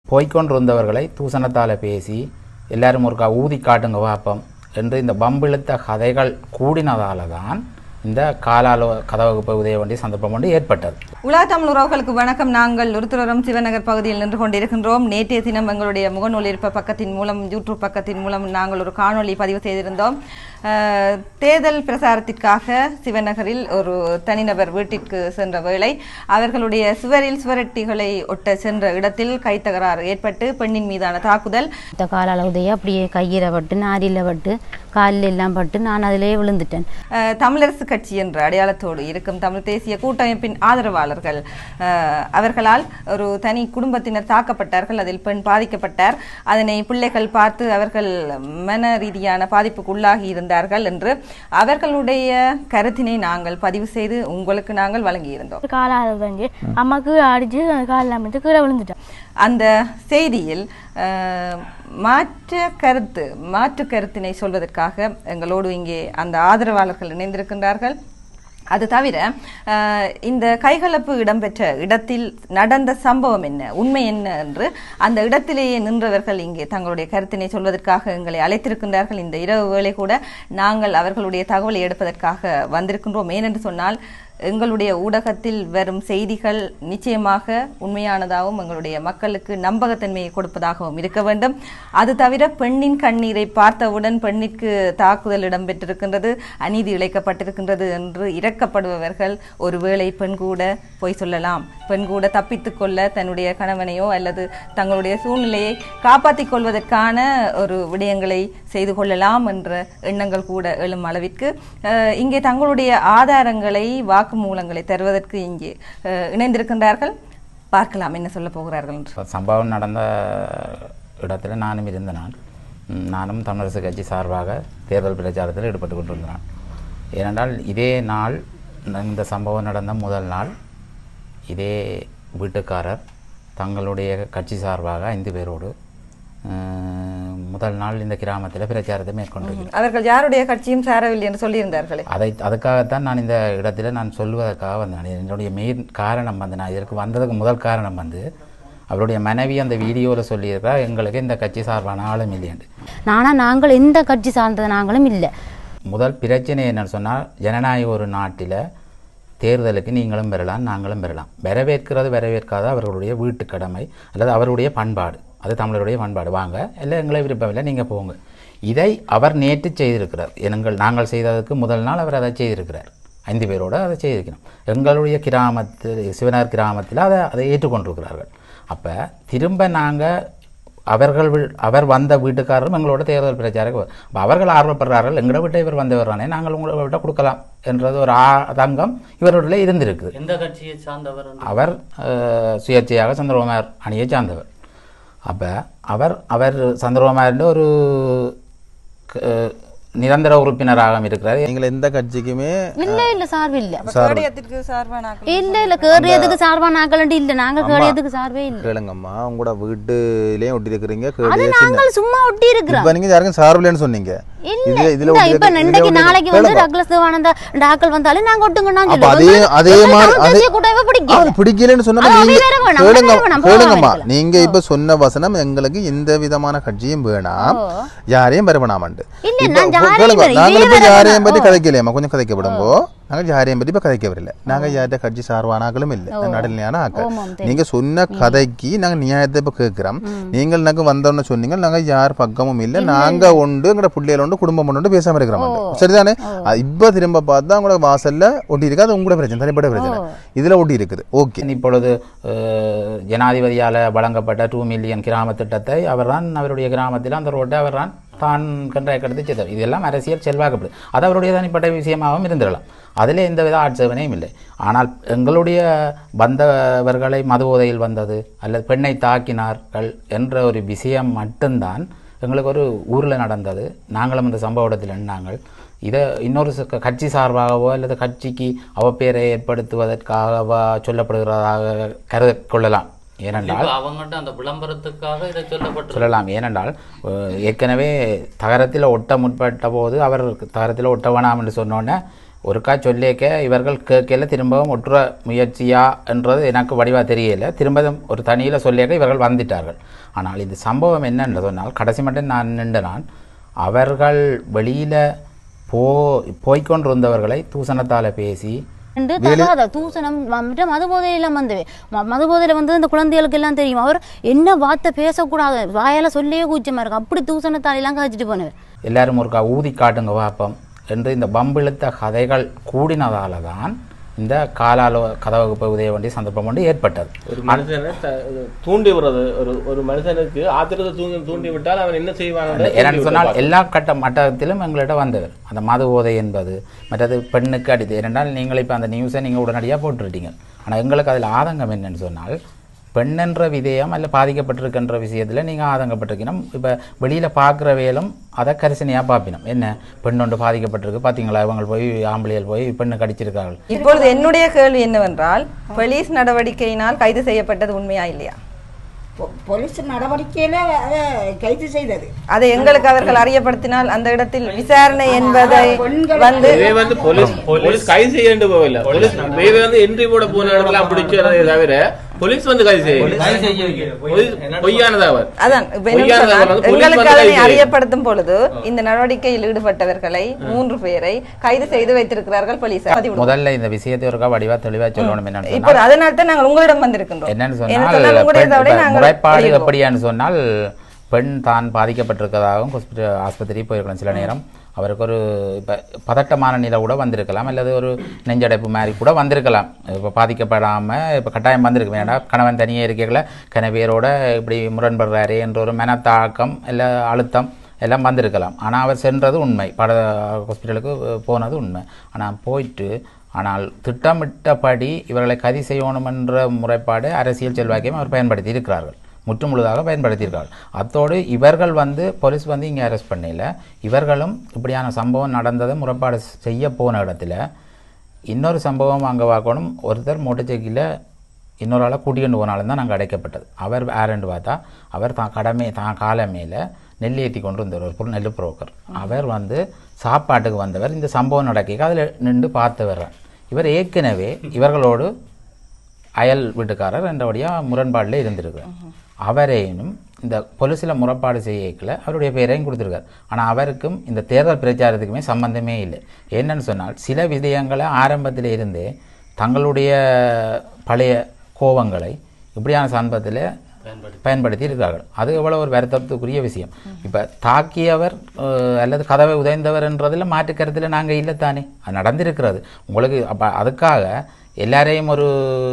போய்க்கொண்டிருந்தவர்களை தூசணத்தால் பேசி எல்லாரும் ஒருக்கா ஊதி காட்டுங்க வாப்பம் என்று இந்த பம்பிழுத்த கதைகள் கூடினதால தான் இந்த காலால கதவுக்கு உதய வேண்டிய சந்தர்ப்பம் ஒன்று ஏற்பட்டது உலா தமிழ் உறவுகளுக்கு வணக்கம் நாங்கள் ஒருத்தரம் சிவநகர் பகுதியில் நின்று கொண்டிருக்கின்றோம் நேற்றைய தினம் எங்களுடைய முகநூல் இருப்ப பக்கத்தின் மூலம் யூடியூப் பக்கத்தின் மூலம் நாங்கள் ஒரு காணொளி பதிவு செய்திருந்தோம் அஹ், தேர்தல் பிரசாரத்திற்காக சிவநகரில் ஒரு தனிநபர் வீட்டிற்கு சென்ற வேளை அவர்களுடைய சுவரில் சுவரட்டிகளை ஒட்ட சென்ற இடத்தில் கைத்தகராறு ஏற்பட்டு பெண்ணின் மீதான தாக்குதல் இந்த காலால் உதைய அப்படியே கையில் பட்டு நாரியில் பட்டு காலில் எல்லாம் பட்டு நான் அதிலேயே விழுந்துட்டேன் அஹ், தமிழரசு கட்சி என்ற அடையாளத்தோடு இருக்கும் தமிழ் தேசிய கூட்டமைப்பின் ஆதரவாளர்கள் அஹ், அவர்களால் ஒரு தனி குடும்பத்தினர் தாக்கப்பட்டார்கள் அதில் பெண் பாதிக்கப்பட்டார் அதனை பிள்ளைகள் பார்த்து அவர்கள் மன ரீதியான பாதிப்புக்கு உள்ளாகி இருந்தார்கள் என்று அவர்களுடைய கருத்தினை நாங்கள் பதிவு செய்து உங்களுக்கு நாங்கள் வழங்கியிருந்தோம் காலால் உடைஞ்சு அம்மாக்கு அடிச்சு காலில் அமைத்து கீழே விழுந்துட்டேன் அந்த செய்தியில் அஹ், மாற்று கருத்து மாற்று கருத்தினை சொல்வதற்காக எங்களோடு இங்கே அந்த ஆதரவாளர்கள் இணைந்திருக்கின்றார்கள் அது தவிர அஹ், இந்த கைகலப்பு இடம்பெற்ற இடத்தில் நடந்த சம்பவம் என்ன உண்மை என்ன என்று அந்த இடத்திலேயே நின்றவர்கள் இங்கே தங்களுடைய கருத்தினை சொல்வதற்காக எங்களை அழைத்திருக்கின்றார்கள் இந்த இரவு வேளை கூட நாங்கள் அவர்களுடைய தகவலை எடுப்பதற்காக வந்திருக்கின்றோம் ஏனென்று சொன்னால் எங்களுடைய ஊடகத்தில் வரும் செய்திகள் நிச்சயமாக உண்மையானதாகவும் எங்களுடைய மக்களுக்கு நம்பகத்தன்மையை கொடுப்பதாகவும் இருக்க வேண்டும் அது தவிர பெண்ணின் கண்ணீரை பார்த்தவுடன் பெண்ணிற்கு தாக்குதல் இடம்பெற்றிருக்கின்றது அநீதி இழைக்கப்பட்டிருக்கின்றது என்று இறக்கப்படுபவர்கள் ஒருவேளை பெண் கூட பொய் சொல்லலாம் பெண் கூட தப்பித்துக் கொள்ள தன்னுடைய கணவனையோ அல்லது தங்களுடைய சூழ்நிலையை காப்பாற்றிக் கொள்வதற்கான ஒரு விடயங்களை செய்து கொள்ளலாம் என்ற எண்ணங்கள் கூட எழும் அளவிற்கு அஹ், இங்கே தங்களுடைய ஆதாரங்களை வாக்குமூலங்களை தருவதற்கு இங்கே அஹ், இணைந்திருக்கின்றார்கள் பார்க்கலாம் என்ன சொல்ல போகிறார்கள் என்று சம்பவம் நடந்த இடத்துல நானும் இருந்த நான் ம், நானும் தமிழரசு கட்சி சார்பாக தேர்தல் பிரச்சாரத்தில் ஈடுபட்டு கொண்டிருந்தேன் ஏனென்றால் இதே நாள் இந்த சம்பவம் நடந்த முதல் நாள் இதே வீட்டுக்காரர் தங்களுடைய கட்சி சார்பாக ஐந்து பேரோடு ம், முதல் நாள் இந்த கிராமத்தில் பிரச்சாரத்தை மேற்கொண்டிருக்கிறார் அவர்கள் யாருடைய கட்சியும் சேரவில்லை என்று சொல்லியிருந்தார்களே அதை அதுக்காகத்தான் நான் இந்த இடத்துல நான் சொல்வதற்காக வந்தேன் என்னுடைய மெயின் காரணம் வந்து நான் இதற்கு வந்ததுக்கு முதல் காரணம் வந்து அவருடைய மனைவி அந்த வீடியோவில் சொல்லியிருக்கா எங்களுக்கு இந்த கட்சி சார்பான ஆளும் இல்லையண்டு நானா நாங்கள் எந்த கட்சி சார்ந்தது நாங்களும் இல்லை முதல் பிரச்சனை என்னன்னு சொன்னால் ஜனநாயக ஒரு நாட்டில் தேர்தலுக்கு நீங்களும் பெறலாம் நாங்களும் பெறலாம் வரவேற்கிறது வரவேற்காத அவர்களுடைய வீட்டு கடமை அல்லது அவருடைய பண்பாடு அது தமிழருடைய பண்பாடு வாங்க இல்லை எங்களை விருப்பமில்லை நீங்கள் போங்க இதை அவர் நேற்று செய்திருக்கிறார் எங்கள் நாங்கள் செய்ததுக்கு முதல் நாள் அவர் அதை செய்திருக்கிறார் ஐந்து பேரோடு அதை செய்திருக்கிறோம் எங்களுடைய கிராமத்தில் சிவனார் கிராமத்தில் அதை அதை ஏற்றுக்கொண்டிருக்கிறார்கள் அப்போ திரும்ப நாங்கள் அவர்கள் வீ- அவர் வந்த வீட்டுக்காரரும் எங்களோட தேர்தல் பிரச்சாரம் அப்போ அவர்கள் ஆர்வப்படுறார்கள் எங்களோட வீட்டை இவர் வந்தவர் தானே நாங்கள் உங்களோட வீட்டை கொடுக்கலாம் என்றது ஒரு ஆதங்கம் இவருடைய இருந்திருக்குது எந்த கட்சியை சார்ந்தவர் என்று? அவர் அஹ், சுயேட்சையாக சந்திரகுமார் அணியை சார்ந்தவர் அப்போ அவர் அவர் சந்திரகுமாரின் ஒரு க- நிரந்தர உறுப்பினராக இருக்கிறார் நீங்கள் எந்த கட்சிக்குமே இல்ல இல்ல சார்பு இல்ல கேடயத்திற்கு சார்பான இல்ல இல்ல கேரியதுக்கு சார்பான ஆக்கள் இல்ல நாங்க கேரியதுக்கு சார்பே இல்ல கேளுங்கம்மா உங்களோட வீட்டுலயும் ஒட்டி இருக்கிறீங்க அது கேடிய சின்ன நாங்கள் சும்மா ஒட்டி இருக்கிறோம் இப்ப நீங்க யாருக்கும் சார்பில்லைன்னு சொன்னீங்க இல்ல இதுல இதுல இந்த ஒட்டி இப்ப இருக்கு- இதுல இன்னைக்கு ஒட்டி நாளைக்கு இருக்கு. வந்து கேளுங்க. டக்ளஸ் தேவானந்தா டாக்கள் வந்தாலும் நாங்க ஒட்டுங்கன்னா அப்ப அதே அதே மாதிரி அதே கூட்டமே அது பிடிக்கும் பிடிக்கலன்னு சொன்னா அது நீங்க வேற வேணாம், கேளுங்க வேற வேணாம், கேளுங்கம்மா போகலாம் நீங்க இப்ப சொன்ன வசனம் எங்களுக்கு எந்த விதமான கட்சியும் வேணாம் யாரையும் பெற வேணாமண்டு இல்ல, இப்ப நான் யாரையும் கேளுங்க, பெற- நாங்கள் இதே இப்ப வேற யாரையும் வேணாம். பற்றி ஓ. கதைக்கலையம்மா கொஞ்சம் கதைக்கப்படுங்கோ நாங்கள் யாரையும் பற்றி இப்ப கதைக்க வரல நாங்க யார்கிட்ட கட்சி சார்பானாக்களும் இல்லை நடுநிலையான ஆக்கள் ஆமாம், தெரியும். நீங்க சொன்ன கதைக்கு நாங்க நியாயத்தை இப்ப கேட்கிறோம் நீங்கள் நாங்க வந்தோன்னு சொன்னீங்க நாங்க யார் பக்கமும் இல்ல நாங்க உண்டு எங்கட பிள்ளைகள உண்டு குடும்பம் உண்டு பேசாம இருக்கிறோம் சரிதானே அது இப்ப திரும்ப பார்த்தா உங்களோட வாசல்ல ஒட்டி இருக்கு அது உங்களோட பிரச்சனை தனிப்பட்ட பிரச்சனை இதுல ஒட்டி இருக்குது ஓகே இப்பொழுது அஹ், ஜனாதிபதியால் வழங்கப்பட்ட டூ மில்லியன் கிராம திட்டத்தை அவர்தான் அவருடைய கிராமத்தில் அந்த ரோட்டை அவர்தான் தான் கன்றாய் கடத்தி செய்தார் இதெல்லாம் அரசியல் செல்வாக்கப்படுது அது அவருடைய தனிப்பட்ட விஷயமாகவும் இருந்திடலாம் அதில் எந்தவித ஆட்சேபனையும் இல்லை ஆனால் எங்களுடைய வந்தவர்களை மது போதையில் வந்தது அல்லது பெண்ணை தாக்கினார்கள் என்ற ஒரு விஷயம் மட்டும்தான் எங்களுக்கு ஒரு ஊரில் நடந்தது நாங்களும் இந்த சம்பவ இடத்தில் நின்னாங்கள் இதை இன்னொரு ச- கட்சி சார்பாகவோ அல்லது கட்சிக்கு அவப்பேரை ஏற்படுத்துவதற்காகவோ சொல்லப்படுகிறதாக கருத கொள்ளலாம் ஏனென்றால் இப்ப அவங்ககிட்ட அந்த விளம்பரத்துக்காக இதை சொல்லப்பட்டு சொல்லலாம் ஏனென்றால் அஹ், ஏற்கனவே தகரத்தில் ஒட்ட முற்பட்ட போது அவர் தகரத்தில் ஒட்ட வேணாம் என்று சொன்னோன்னே ஒருக்கா சொல்லிக்க இவர்கள் கேட்கல திரும்பவும் ஒட்டுற முயற்சியா என்றது எனக்கு வடிவா தெரியல திரும்பவும் ஒரு தனியில் சொல்லியிருக்க இவர்கள் வந்துட்டார்கள் ஆனால் இந்த சம்பவம் என்னென்று சொன்னால் கடைசி மட்டும் நான் நின்ற நான் அவர்கள் வெளியில் போ போய்க்கொண்டிருந்தவர்களை தூசணத்தால் பேசி ரெண்டு தகாத தூசணம் மற்ற மது போதையெல்லாம் வந்து ம- மது போதையில வந்து இந்த குழந்தைகளுக்கு எல்லாம் தெரியும் அவர் என்ன வார்த்தை பேசக்கூடாது வாயால சொல்லியே கூச்சமா இருக்கு அப்படி தூசணத்தாலெல்லாம் காய்ச்சிட்டு போனவர் எல்லாரும் ஒருக்கா ஊதி காட்டுங்க வாப்பம் என்று இந்த பம்பிழுத்த கதைகள் கூடினதால தான் இந்த காலால கதவுக்கு போய் உதய வேண்டிய சந்தர்ப்பம் ஒன்று ஏற்பட்டது ஒரு மனுஷனை த- தூண்டி விடுறது ஒரு ஒரு மனுஷனுக்கு ஆத்திரத்தை தூண்டி தூண்டி விட்டால் அவன் என்ன செய்வான் ஏன்னு சொன்னால் எல்லா கட்ட மட்டத்திலும் எங்களிடம் வந்தவர் அந்த மது போதை என்பது மற்றது பெண்ணுக்கு அடித்து ஏனென்றால் நீங்கள் இப்போ அந்த நியூஸை நீங்கள் உடனடியாக போட்டுருட்டீங்க ஆனால் எங்களுக்கு அதில் ஆதங்கம் என்னன்னு சொன்னால் பெண் என்ற விதயம் அல்ல பாதிக்கப்பட்டிருக்கின்ற விஷயத்தில் நீங்கள் ஆதங்கப்பட்டிருக்கணும் இப்போ வெளியில் பார்க்குற வேலும் அதை கரிசனையாக பார்ப்பினோம் என்ன பெண் ஒன்று பாதிக்கப்பட்டிருக்கு பார்த்தீங்களா இவங்க போய் ஆம்பளைகள் போய் பெண்ணு கடிச்சிருக்கார்கள் இப்பொழுது என்னுடைய கேள்வி என்னவென்றால் போலீஸ் நடவடிக்கையினால் கைது செய்யப்பட்டது உண்மையா இல்லையா பொ- போலீஸ் நடவடிக்கையில அதை கைது செய்தது அதை எங்களுக்கு அவர்கள் அறியப்படுத்தினால் அந்த இடத்தில் விசாரணை என்பதை வந்து இதே வந்து போலீஸ் போலீஸ் கைது செய்ய வேண்டு போகல போலீஸ் இவே வந்து என்ட்ரி போட போன இடத்துல பிடிச்சதே தவிர போலீஸ் வந்து கைது செய்ய போலீஸ் பொய்யானதா அவர் அதான் இப்ப என்ன பொய்யானதா சொன்னால், வந்து போலீஸ் எங்களுக்கு வந்து அதனை கைது செய்யும். அறியப்படுத்தும் பொழுது இந்த நடவடிக்கையில் ஈடுபட்டவர்களை மூன்று பேரை கைது செய்து வைத்திருக்கிறார்கள் போலீசார் பதிவு முதல்ல இந்த விஷயத்தை ஒருக்கா வடிவாக தெளிவாக சொல்லணும் என்னன்னு இப்போ சொன்னால் அதனால தான் நாங்கள் உங்களிடம் வந்திருக்கின்றோம் என்னன்னு என்ன சொன்னால் சொன்னால் உங்களுடைய பெண் தவறை இப்ப நாங்கள் முறைப்பாடு வெளியிடுவோம். எப்படியான்னு சொன்னால் பெண் தான் பாதிக்கப்பட்டிருக்கதாகவும் ஹாஸ்பிட்டல் ஆஸ்பத்திரி போயிருக்கலாம் சில நேரம் அவருக்கு ஒரு இப்போ பதட்டமான நிலை கூட வந்திருக்கலாம் அல்லது ஒரு நெஞ்சடைப்பு மாதிரி கூட வந்திருக்கலாம் இப்போ பாதிக்கப்படாமல் இப்போ கட்டாயம் வந்திருக்கு வேண்டாம் கணவன் தனியே இருக்கல கணவியரோட இப்படி முரண்படுறாரு என்ற ஒரு மனத்தாக்கம் இல்லை அழுத்தம் எல்லாம் வந்திருக்கலாம் ஆனால் அவர் சென்றது உண்மை பட ஹாஸ்பிட்டலுக்கு போனது உண்மை ஆனால் போயிட்டு ஆனால் திட்டமிட்டபடி இவர்களை கதி செய்யணும் என்ற முறைப்பாடு அரசியல் செல்வாக்கையும் அவர் பயன்படுத்தி இருக்கிறார்கள் முற்றுமுழுதாக பயன்படுத்தியிருக்கார்கள் அத்தோடு இவர்கள் வந்து போலீஸ் வந்து இங்கே அரெஸ்ட் பண்ணல இவர்களும் இப்படியான சம்பவம் நடந்ததை முறைப்பாடு செய்ய போன இடத்துல இன்னொரு சம்பவம் அங்கே பார்க்கணும் ஒருத்தர் மோட்டர் சைக்கிளில் இன்னொரு ஆளை கூட்டிகிட்டு போனாலும் தான் நாங்கள் அடைக்கப்பட்டது அவர் யாருன்னு பார்த்தா அவர் தான் கடமை தான் காலை மேலே நெல் ஏற்றி கொண்டு வந்தவர் ஒரு பொருள் நெல் புரோக்கர் அவர் வந்து சாப்பாட்டுக்கு வந்தவர் இந்த சம்பவம் நடக்க அதில் நின்று பார்த்தவர் இவர் ஏற்கனவே இவர்களோடு அயல் வீட்டுக்காரர் என்றபடியாக முரண்பாடில் இருந்திருக்கிறார் அவரையும் இந்த போலீஸில் முறைப்பாடு செய்யக்கல அவருடைய பேரையும் கொடுத்துருக்கார் ஆனால் அவருக்கும் இந்த தேர்தல் பிரச்சாரத்துக்குமே சம்பந்தமே இல்லை என்னன்னு சொன்னால் சில விடயங்களை ஆரம்பத்தில் இருந்தே தங்களுடைய பழைய கோபங்களை இப்படியான சம்பவத்தில் பயன்படுத்தி இருக்கிறார்கள் அது எவ்வளோ ஒரு வருத்தத்துக்குரிய விஷயம் இப்போ தாக்கியவர் அஹ், அல்லது கதவை உதைந்தவர் என்றதில் மாற்று கருத்தில் நாங்கள் இல்லைத்தானே அது நடந்திருக்கிறது உங்களுக்கு அப்போ அதுக்காக எல்லாரையும் ஒரு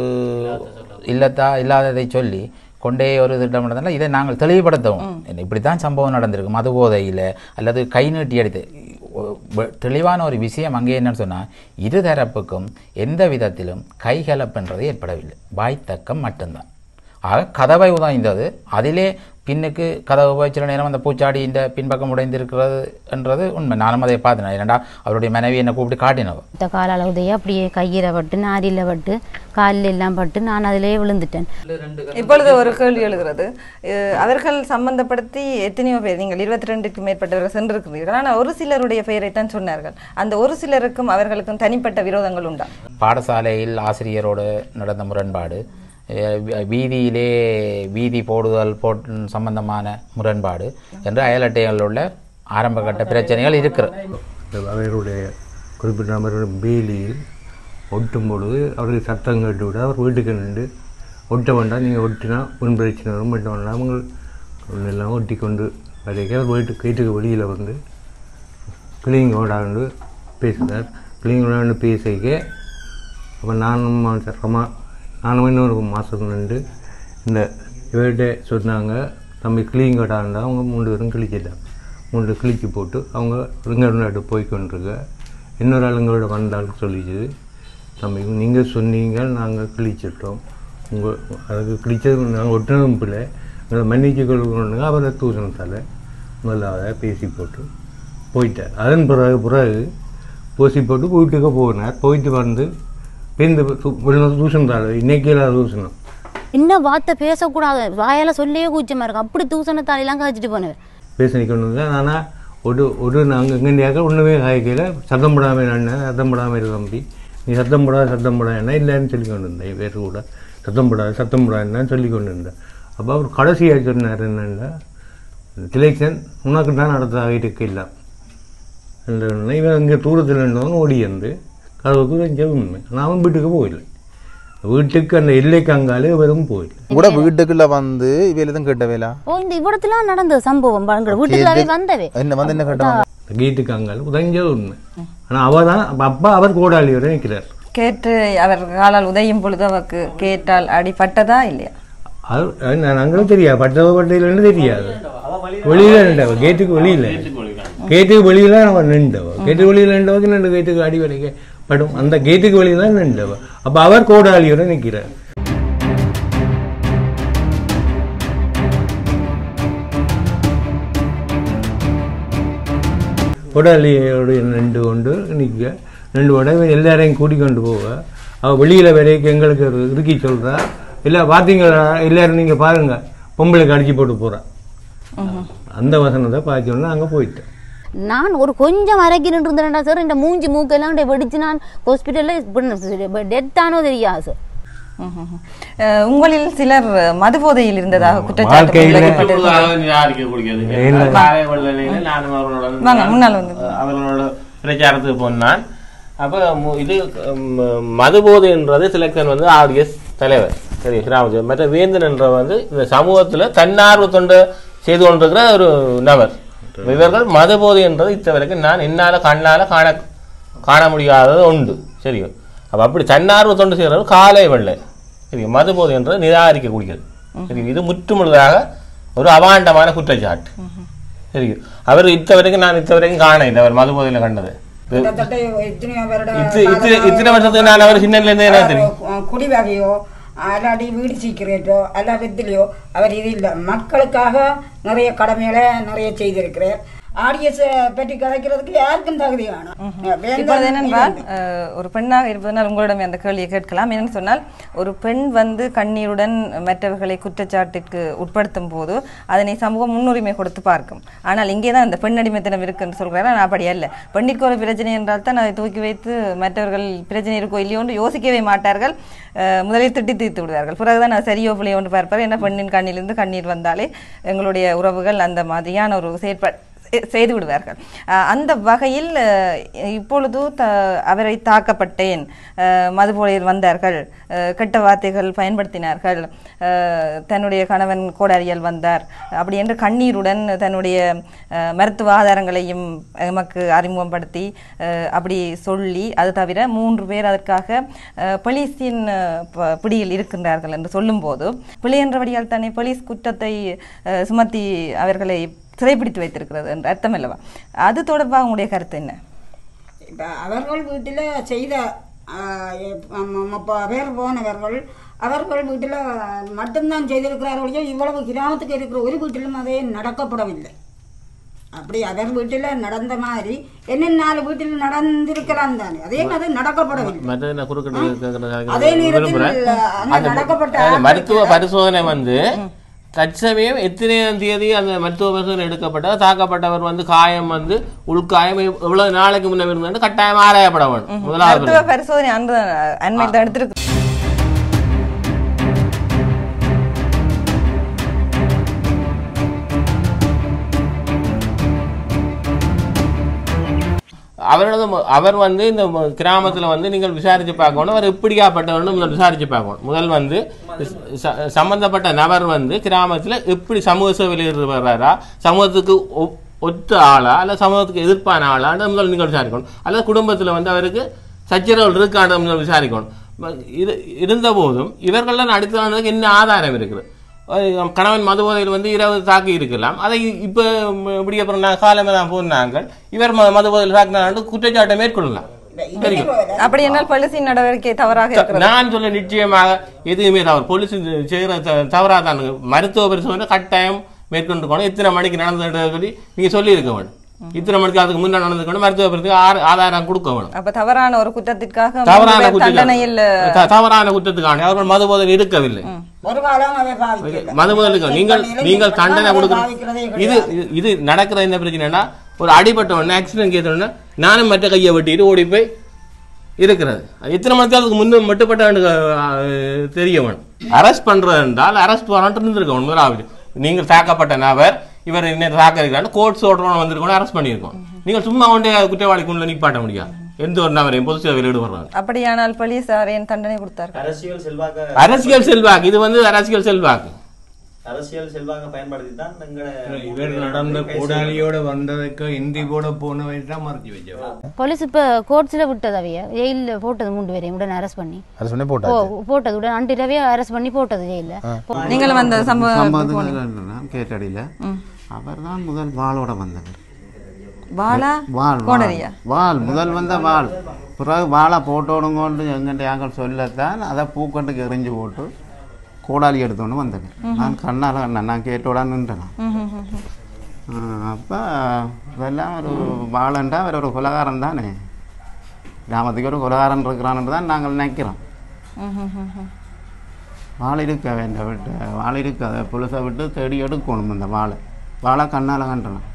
இல்லத்தா இல்லாததை சொல்லி கொண்டே ஒரு திட்டம் நடந்தால் இதை நாங்கள் தெளிவுபடுத்தவும் என்ன இப்படி தான் சம்பவம் நடந்திருக்கு மது போதையில் அல்லது கை நீட்டி அடித்து ஒ- வெ- தெளிவான ஒரு விஷயம் அங்கே என்னன்னு சொன்னால் இருதரப்புக்கும் எந்த விதத்திலும் கைகலப்புன்றது ஏற்படவில்லை வாய்த்தக்கம் மட்டும்தான் ஆக கதவை உதாய்ந்தது அதிலே பின்னுக்கு கதவு போய் சில நேரம் அந்த பூச்சாடி இந்த பின்பக்கம் உடைந்திருக்கிறது என்றது உண்மை நானும் அதை பார்த்தேன் ஏனண்டா அவருடைய மனைவி என்னை கூப்பிட்டு காட்டினவ இந்த காலால் உதைய அப்படியே கையில பட்டு நாரியில் பட்டு காலில் எல்லாம் பட்டு நான் அதிலேயே விழுந்துட்டேன் இப்பொழுது ஒரு கேள்வி எழுகிறது அஹ் அவர்கள் சம்பந்தப்படுத்தி எத்தனையோ பேர் நீங்கள் இருபத்தி ரெண்டுக்கு மேற்பட்டவர்கள் சென்றிருக்கிறீர்கள் ஆனால் ஒரு சிலருடைய பெயரை தான் சொன்னார்கள் அந்த ஒரு சிலருக்கும் அவர்களுக்கும் தனிப்பட்ட விரோதங்கள் உண்டா பாடசாலையில் ஆசிரியரோடு நடந்த முரண்பாடு அஹ் வீ- வீதியிலே வீதி போடுதல் போட் சம்பந்தமான முரண்பாடு என்று அயலட்டைகளில் உள்ள ஆரம்பகட்ட பிரச்சனைகள் இருக்கிறது அவருடைய குறிப்பிட்ட நபருடைய பேலியில் ஒட்டும் பொழுது அவருக்கு சத்தம் கேட்டு விட அவர் வீட்டுக்கு நின்று ஒட்ட வேண்டாம் நீங்கள் ஒட்டினா உன் பிரச்சனை வரும் ஒட்ட வேண்டாம் அவங்க எல்லாம் ஒட்டி கொண்டு வரைக்கும் அவர் வீட்டுக்கு வீட்டுக்கு வெளியில் வந்து கிளிங்கோடாண்டு பேசினார் கிளிங்கோடாண்டு பேசிக்க அப்போ நானும் ரமா நானும் இன்னொரு மாதம் நின்று இந்த இவர்கிட்ட சொன்னாங்க தம்பி கிளிங்கோடாண்டா அவங்க மூன்று பேரும் கிழிச்சிட்டாங்க மூன்று கிழிச்சு போட்டு அவங்க ரிங்கநாடு போய் கொண்டிருக்க இன்னொரு ஆளுங்களோட வந்தாலும் சொல்லிச்சு தம்பி நீங்கள் சொன்னீங்க நாங்கள் கிழிச்சிட்டோம் உங்கள் அதுக்கு கிழிச்சது நாங்கள் ஒட்டினதும் பிள்ளை எங்களை மன்னிச்சு கொள்ளுங்க அவரை தூசணத்தால் முதலாவதாக பேசி போட்டு போயிட்டார் அதன் பிறகு பிறகு பூசி போட்டு வீட்டுக்கு போனார் போயிட்டு வந்து பேருந்து தூசணத்தால் இன்னைக்கு இல்லாத தூசணம் என்ன வார்த்தை பேசக்கூடாது வாயால சொல்லியே கூச்சமா இருக்கு அப்படி தூசணத்தாலெல்லாம் காய்ச்சிட்டு போனவர் பேசி கொண்டு வந்தேன் ஆனால் ஒரு ஒரு நாங்கள் எங்கேயாக்க ஒன்றுமே காய்க்கல சத்தம் போடாமல் அண்ணன் சத்தம் போடாமல் இரு தம்பி நீ சத்தம் போடாத சத்தம் போடாதுன்னா இல்லைன்னு சொல்லி கொண்டு இருந்தேன் வேறு கூட சத்தம் போடாது சத்தம் போடாதுன்னு சொல்லி கொண்டு இருந்தேன் அப்போ அவர் கடைசியாக சொன்னார் என்னென்னா திலேசன் உனக்கு தான் நடத்தாக இருக்க இல்லை இவன் இங்கே தூரத்தில் இருந்தவன் ஓடி வந்து கதவுக்கு வெஞ்ச உண்மை நான் அவன் வீட்டுக்கு போயில்லை வீட்டுக்கு அந்த எல்லைக்கு அங்காலே வெறும் போயில்லை கூட வீட்டுக்குள்ள வந்து இவையில தான் கேட்ட வேலா ஓ இந்த இவ்விடத்துல நடந்த சம்பவம் பாருங்க வீட்டுக்குள்ளாவே வந்தவே என்ன வந்து என்ன கேட்டாங்க வீட்டுக்கு அங்கால உதஞ்ச உண்மை ஆனால் அவ தான் அப்ப அப்பா அவர் கோடாளியோட நிற்கிறார் கேட்டு அவர் காலால் உதையும் பொழுது அவருக்கு கேட்டால் அடிபட்டதா இல்லையா அது அது நான் அங்கே தெரியாது பட்டவ பட்டையிலன்னு தெரியாது வெளியில நின்றவ கேட்டுக்கு வெளியில கேட்டுக்கு வெளியில அவன் நின்றவ கேட்டுக்கு வெளியில நின்றவக்கு நின்று கேட்டுக்கு அடி வரைக்க படும் அந்த கேட்டுக்கு வெளியில தான் நின்றவ அப்ப அவர் கோடாளியோட நிற்கிறார் கோடாளியோட நின்று கொண்டு நிற்க ரெண்டு உடனே எல்லாரையும் கூட்டிக் கொண்டு போக அவள் வெளியில் வரைக்கும் எங்களுக்கு ஒரு இருக்கி சொல்கிறா இல்லை பார்த்தீங்களா எல்லாரும் நீங்கள் பாருங்க பொம்பளைக்கு அடிச்சு போட்டு போகிறா அந்த வசனத்தை பார்த்தோன்னா அங்கே போயிட்டேன் நான் ஒரு கொஞ்சம் அரைக்கி நின்றுருந்தேன்டா சார் இந்த மூஞ்சி மூக்கெல்லாம் அப்படியே வெடிச்சு நான் ஹாஸ்பிட்டலில் டெத் ஆனோ தெரியாது சார் ம்ஹும். அஹ், உங்களில் சிலர் மது போதையில் இருந்ததாக குற்றச்சாட்டு வாழ்க்கையில- முன்வைக்கப்பட்டிருக்கிறது. யாருக்கு குடிக்கிறது இல்ல. காலை வெள்ளனையில நானும் அவர்களோட வாங்க, முன்னால வந்து. அவர்களோட பிரச்சாரத்துக்கு போனான் அப்ப மு- இது ம், மதுபோதைன்றது சிலக்கன் வந்து ஆர்எஸ் தலைவர் சரி ராமஜெயம் மற்ற வேந்தன் என்ற வந்து இந்த சமூகத்துல தன்னார்வ தொண்டு செய்து கொண்டிருக்கிற ஒரு நபர் இவர்கள் மதுபோதை என்றது இத்தவரைக்கும் நான் என்னால கண்ணால காண காண முடியாதது உண்டு சரியோ அப்ப அப்படி தன்னார்வ தொண்டு செய்கிறவர் காலை வெள்ளை சரி மதுபோதை என்றது நிராகரிக்கக்கூடியது சரி இது முற்றுமுழுதாக ஒரு அவாண்டமான குற்றச்சாட்டு சரி அவர் இத்தவரைக்கும் நான் இத்தவரைக்கும் காண இல்லை அவர் மதுபோதையில கண்டது கிட்டத்தட்ட எத்தனையோ வருட இத்து- இத்தனை இத்தனை வருஷத்துக்கு நான் அவர் சின்னல இருந்தே எனக்கு தெரியும் காலமா, குடிவகையோ அல்லாடி வீடு சீக்கிரட்டோ அல்ல வித்திலையோ அவர் இது இல்லை மக்களுக்காக நிறைய கடமைகளை நிறைய செய்திருக்கிறார் ஆடியன்ஸ் பற்றி கதைக்கிறதுக்கு யாருக்கும் தகுதி வேணும் இப்பொழுது என்னென்றால் அஹ், ஒரு பெண்ணாக இருப்பதனால் உங்களிடம் அந்த கேள்வியை கேட்கலாம் என்னன்னு சொன்னால் ஒரு பெண் வந்து கண்ணீருடன் மற்றவர்களை குற்றச்சாட்டிற்கு உட்படுத்தும் போது அதனை சமூகம் முன்னுரிமை கொடுத்து பார்க்கும் ஆனால் இங்கே தான் இந்த பெண் அடிமைத்தனம் இருக்குன்னு சொல்கிறாரு ஆனால் அப்படி அல்ல பெண்ணிற்கு ஒரு பிரச்சனை என்றால் தான் அதை தூக்கி வைத்து மற்றவர்கள் பிரச்சனை இருக்கோ இல்லையோ என்று யோசிக்கவே மாட்டார்கள் அஹ், முதலில் திட்டி தீர்த்து விடுவார்கள் பிறகுதான் அது சரியோ பிள்ளையோ என்று பார்ப்பார் ஏன்னா பெண்ணின் கண்ணிலிருந்து கண்ணீர் வந்தாலே எங்களுடைய உறவுகள் அந்த மாதிரியான ஒரு செயற்பாடு செ- செய்து விடுவார்கள் அஹ் அந்த வகையில் அஹ், இப்பொழுது த அவரை தாக்கப்பட்டேன் அஹ், மதுபோதையில் வந்தார்கள் அஹ், கெட்ட வார்த்தைகள் பயன்படுத்தினார்கள் அஹ், தன்னுடைய கணவன் கோடாரியால் வந்தார் அப்படி என்று கண்ணீருடன் தன்னுடைய அஹ், மருத்துவ ஆதாரங்களையும் எமக்கு அறிமுகப்படுத்தி அஹ், அப்படி சொல்லி அது தவிர மூன்று பேர் அதற்காக அஹ், போலீஸின் அஹ், ப- பிடியில் இருக்கின்றார்கள் என்று சொல்லும்போது பிழை என்றபடியால் தானே போலீஸ் குற்றத்தை அஹ், சுமத்தி அவர்களை சிறைப்பிடித்து வைத்திருக்கிறது என்ற அர்த்தம் அல்லவா அது தொடர்பாக உங்களுடைய கருத்து என்ன இப்போ அவர்கள் வீட்டில் செய்த ஆஹ், எப்- ம- ம- பேர் போனவர்கள் அவர்கள் வீட்டில் மட்டும்தான் செய்திருக்கிறார்களோ இவ்வளவு கிராமத்துக்கு இருக்கிற ஒரு வீட்டிலும் அதே நடக்கப்படவில்லை அப்படி அவர் வீட்டில் நடந்த மாதிரி என்ன நாலு வீட்டில் நடந்திருக்கலாம் தானே அதே மாதிரி நடக்கப்படவில்லை மற்றது நான் குறுக்கிட்டு கேட்கறது அதே நேரத்தில் விரும்புறேன். அங்க அந்த நடக்கப்பட்ட அந்த மருத்துவ பரிசோதனை வந்து தற்சமயம் எத்தனையாம் தேதி அந்த மருத்துவ பரிசோதனை எடுக்கப்பட்டது தாக்கப்பட்டவர் வந்து காயம் வந்து உள்காயம் எவ்- எவ்வளவு நாளைக்கு முன்ன இருந்தாலும் கட்டாயம் ஆராயப்பட வேண்டும் முதலாவது மருத்துவ பரிசோதனை அந்த அண்மையில் தான் எடுத்திருக்கு அவரோட மு- அவர் வந்து இந்த மு- கிராமத்துல வந்து நீங்கள் விசாரிச்சு பார்க்கணும் அவர் எப்படியாப்பட்டவர்னு முதல் விசாரிச்சு பார்க்கணும் முதல் வந்து ச- சம்பந்தப்பட்ட நபர் வந்து கிராமத்துல எப்படி சமூக சேவையில் ஈடுபடுறாரா சமூகத்துக்கு ஒ- ஒத்த ஆளா அல்ல சமூகத்துக்கு எதிர்ப்பான ஆளான்னு முதல் நீங்கள் விசாரிக்கணும் அல்லது குடும்பத்துல வந்து அவருக்கு சச்சரவுகள் இருக்கான்னு முதல் விசாரிக்கணும் ம- இது இருந்த போதும் இவர்கள்லாம் அடுத்த என்ன ஆதாரம் இருக்குது அஹ் கணவன் மதுபோதையில் வந்து இரவு தாக்கி இருக்கலாம் அதை இப்போ இப்படி அப்புறம் நான் காலமெல்லாம் போனாங்க இவர் ம- மதுபோதையில் தாக்கினாண்டு குற்றச்சாட்டை மேற்கொள்ளலாம் தெரியும் அப்படி என்றால் போலீசின் நடவடிக்கை தவறாக இருக்கிறது நான் சொல்ல நிச்சயமாக எதுவுமே தவறு போலீஸ் செய்கிற தவறாதான் மருத்துவ பரிசோதனை கட்டாயம் மேற்கொண்டு போகணும் இத்தனை மணிக்கு நடந்தது சொல்லி நீங்க சொல்லி இருக்க வேணும் இத்தனை மணிக்கு அதுக்கு முன்ன நடந்துக்கணும் மருத்துவ பரிசோதனை ஆறு ஆதாரம் கொடுக்க வேணும் அப்ப தவறான ஒரு குற்றத்திற்காக மூன்று தவறான பேர் குற்றத்துக்கு தண்டனையில் த- தவறான குற்றத்துக்கான அவர்கள் மதுபோதையில் இருக்கவில்லை ஒரு காலம் அதை பாவிக்கல மதுபோதையில் நீங்கள் நீங்கள் தண்டனை பாவிக்கிறதே கொடுக்கணும் இது இது- இது நடக்கிற என்ன பிரச்சனைனா ஒரு அடிபட்ட உடனே ஆக்சிடென்ட் கேட்டோடனே நானும் மற்ற கையை வெட்டிட்டு ஓடி போய் இருக்கிறது அது எத்தனை மணி அதுக்கு முன்னே மட்டுப்பட்ட தெரிய வேணும் அரெஸ்ட் பண்றது என்றால் அரெஸ்ட் வாரண்ட் இருந்திருக்கணும் முதலாவது நீங்கள் தாக்கப்பட்ட நபர் இவர் என்ன தாக்க இருக்கிறான்னு கோர்ட் சொல்றவன் வந்திருக்கணும் அரெஸ்ட் பண்ணியிருக்கோம் நீங்கள் சும்மா கொண்டே குற்றவாளிக்குள்ள நிப்பாட்ட முடியாது எந்த ஒரு நபரையும் பொது சேவையில் ஈடுபடுறாங்க அப்படியானால் போலீசார் ஏன் தண்டனை கொடுத்தார்கள் அரசியல் செல்வாக்க அரசியல் செல்வாக்கு இது வந்து அரசியல் செல்வாக்கு அரசியல் செல்வாக்க பயன்படுத்தி தான் எங்களை இவர் நடந்த கூடாளியோட வந்ததுக்கு இந்தி போட போனவை தான் மறைச்சு வச்சவா போலீஸ் இப்போ கோர்ட்ஸில் விட்டது அவைய ஜெயிலில் போட்டது மூன்று பேரையும் உடனே அரெஸ்ட் பண்ணி அது சொன்னே ஓ போட்டாச்சு போட்டது உடனே அன்று இரவே அரெஸ்ட் பண்ணி போட்டது ஜெயிலில் நீங்களும் அந்த சம்பவம் சம்பந்தம் கேட்டடியில் அவர் தான் முதல் வாளோட வந்தவர் வாளா வாள் வாள். கோடரியா வாள் முதல் வந்த வாள் பிறகு வாழை போட்டோடுங்கொண்டு எங்கிட்ட யாங்கள் சொல்லத்தான் அதை பூக்கண்டுக்கு எறிஞ்சு போட்டு கோடாலி எடுத்தோன்னு வந்தவர் நான் கண்ணால் கண்ணேன் நான் கேட்டோட நின்றேன் அப்போ இதெல்லாம் ஒரு வாழண்டா அவர் ஒரு குலகாரன் தானே கிராமத்துக்கு ஒரு குலகாரன் இருக்கிறான்னு தான் நாங்கள் நினைக்கிறோம் வாழை இருக்க வேண்டாம் விட்டு வாழை இருக்க அதை புதுசை விட்டு தேடி எடுக்கணும் இந்த வாழை வாழை கண்ணால் கண்டணும்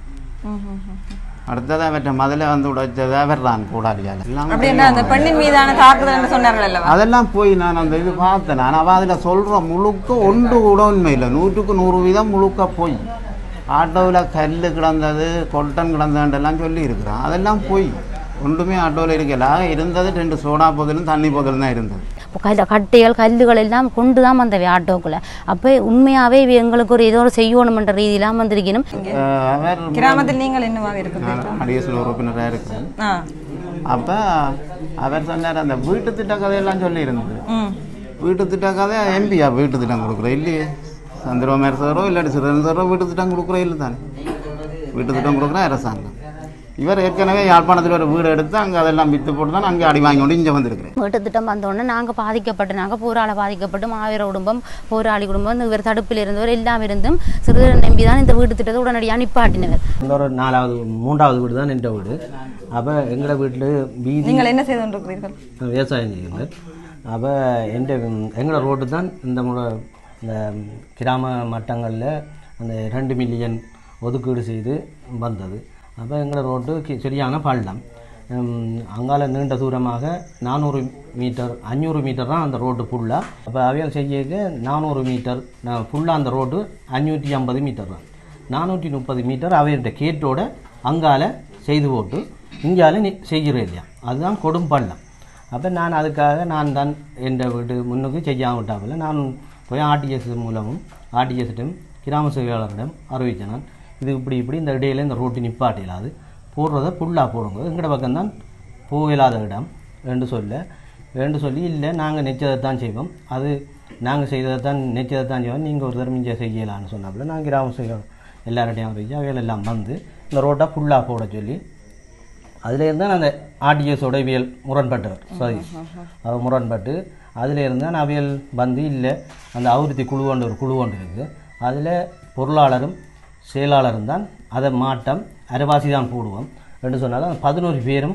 அடுத்ததாக அவற்றை முதல்ல வந்து உடைச்சதா வர்றான் கூடாளியால் எல்லாம் அப்படின்னா அந்த பெண்ணின் மீதான தாக்குதல் என்று சொன்னார்கள் அல்லவா அதெல்லாம் போய் நான் அந்த இது பார்த்தேன் நான் அவள் அதில் சொல்கிறேன் முழுக்க ஒன்று கூட உண்மை இல்லை நூற்றுக்கு நூறு வீதம் முழுக்க போய் ஆட்டோவில் கல் கிடந்தது கொட்டன் கிடந்ததுன்றெல்லாம் சொல்லி இருக்கிறான் அதெல்லாம் போய் ஒன்றுமே ஆட்டோவில் இருக்கல ஆக இருந்தது ரெண்டு சோடா போதலும் தண்ணி போதலும் தான் இருந்தது கல்ல கட்டைகள் கல்லுகள் எல்லாம் கொண்டு தான் வந்தவை ஆட்டோக்குள்ள அப்போ உண்மையாகவே இவ எங்களுக்கு ஒரு ஏதோ ஒரு செய்யணுமென்ற ரீதியெல்லாம் வந்திருக்கணும் அஹ் அவர் கிராமத்தில் நீங்கள் என்னவாக இருக்கிறீர்கள் அடிஎஸ்எல் உறுப்பினராக இருக்கிறேன் ஆ அப்போ அவர் சொன்னார் அந்த வீட்டு திட்ட கதையெல்லாம் சொல்லி இருந்தது ம் வீட்டு திட்ட கதை எம்பியா வீட்டு திட்டம் கொடுக்குற இல்லையே சந்திரகுமார் சாரோ இல்லாட்டி சிறன் சாரோ வீட்டு திட்டம் கொடுக்குற இல்லை தானே வீட்டு திட்டம் கொடுக்குற அரசாங்கம் இவர் ஏற்கனவே யாழ்ப்பாணத்தில் ஒரு வீடு எடுத்து அங்கே அதெல்லாம் விற்று போட்டு தான் அங்கே அடி வாங்கி கொண்டு இங்கே வந்திருக்கிறேன் வீட்டு திட்டம் வந்தோடனே நாங்கள் பாதிக்கப்பட்டு நாங்கள் போராள பாதிக்கப்பட்டு மாவீர குடும்பம் போராளி குடும்பம் இந்த இவர் தடுப்பில் இருந்தவர் எல்லாம் இருந்தும் சிறுவர் நம்பி தான் இந்த வீட்டு திட்டத்தை உடனடியாக நிப்பாட்டினவர் இந்த ஒரு நாலாவது மூன்றாவது வீடு தான் என்ற வீடு அப்போ எங்களோட வீட்டில் வீதி நீங்கள் என்ன செய்து கொண்டிருக்கிறீர்கள் விவசாயம் செய்கிறேன் அப்போ எந்த எங்களோட ரோடு தான் இந்த முறை இந்த கிராம மட்டங்களில் அந்த ரெண்டு மில்லியன் ஒதுக்கீடு செய்து வந்தது அப்போ எங்களோட ரோட்டு கி- சரியான பள்ளம் உம், அங்கால நீண்ட தூரமாக நானூறு மீட்டர் அஞ்சூறு மீட்டர் தான் அந்த ரோடு ஃபுல்லாக அப்போ அவையால் செய்ய நானூறு மீட்டர் ஃபுல்லாக அந்த ரோடு அஞ்சூற்றி ஐம்பது மீட்டர் தான் நானூற்றி முப்பது மீட்டர் அவையோட கேட்டோட அங்கால செய்து போட்டு இங்கால நீ செய்கிறேன் இல்லையா அதுதான் கொடும் பள்ளம் அப்போ நான் அதுக்காக நான் தான் என் வீட்டு முன்னுக்கு செய்யாம விட்டாப்பில் நான் போய் ஆர்டிஎஸ் மூலமும் ஆர்டிஎஸ்டம் கிராம சேவையாளரிடம் அறிவித்தேன் நான் இது இப்படி இப்படி இந்த இடையில இந்த ரோட்டு நிப்பாட்டி இல்லாது போடுறத புல்லாக போடுங்க எங்கட பக்கம்தான் போயில்லாத இடம் என்று சொல்ல என்று சொல்லி இல்லை நாங்கள் நிச்சயத்தை தான் செய்வோம் அது நாங்கள் செய்ததை தான் நிச்சயத்தை தான் செய்வோம் நீங்கள் ஒரு தரம் இங்கே செய்யலான்னு சொன்னாப்புல நான் கிராம சேவை எல்லார்டையும் அறிவிச்சு அவைகள் எல்லாம் வந்து இந்த ரோட்டை ஃபுல்லாக போட சொல்லி அதுலேருந்து தான் அந்த ஆர்டிஎஸோட இவியல் முரண்பட்டவர் சதீஷ் அவர் முரண்பட்டு அதுலேருந்து தான் அவியல் வந்து இல்லை அந்த அபிவிருத்தி குழு கொண்டு ஒரு குழு கொண்டு இருக்குது அதில் பொருளாளரும் செயலாளரும் தான் அதை மாட்டம் அரைவாசி தான் போடுவோம் என்று சொன்னாலும் பதினோரு பேரும்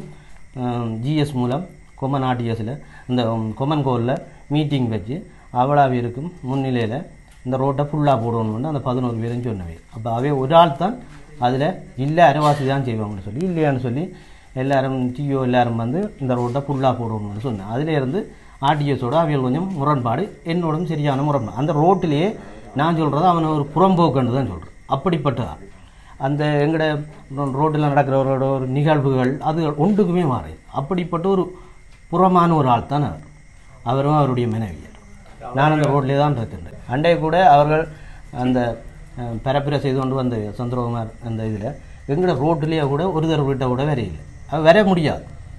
ஜிஎஸ் மூலம் கொமன் ஆர்டிஎஸில் இந்த உம், கொமன் கோலில் மீட்டிங் வச்சு அவளாவியருக்கும் முன்னிலையில் இந்த ரோட்டை ஃபுல்லாக போடணும்னு அந்த பதினோரு பேரும் சொன்னவை அப்போ அவை ஒரு ஆள் தான் அதில் இல்லை அரைவாசி தான் செய்வாங்கன்னு சொல்லி இல்லையான்னு சொல்லி எல்லாரும் டிஓ எல்லாரும் வந்து இந்த ரோட்டை ஃபுல்லாக போடணும்னு சொன்னேன் அதிலேருந்து ஆர்டிஎஸோட அவியல் கொஞ்சம் முரண்பாடு என்னோடும் சரியான முரண்பாடு அந்த ரோட்டிலேயே நான் சொல்கிறது அவனை ஒரு புறம்போக்குன்னு தான் சொல்கிறேன் அப்படிப்பட்டதான் அந்த எங்கட ரோட்டில் நடக்கிறவரோட ஒரு நிகழ்வுகள் அது ஒன்றுக்குமே மாறி அப்படிப்பட்ட ஒரு புறமான ஒரு ஆள் தான் அவர் அவரும் அவருடைய மனைவியர் நான் அந்த ரோட்லேயே தான் இருக்கின்றேன் அண்டே கூட அவர்கள் அந்த அஹ், பரப்புரை செய்து கொண்டு வந்த சந்திரகுமார் அந்த இதில் எங்கட ரோட்டிலேயே கூட ஒரு தடவை வீட்டை கூட வரையில்லை அது வர முடியாது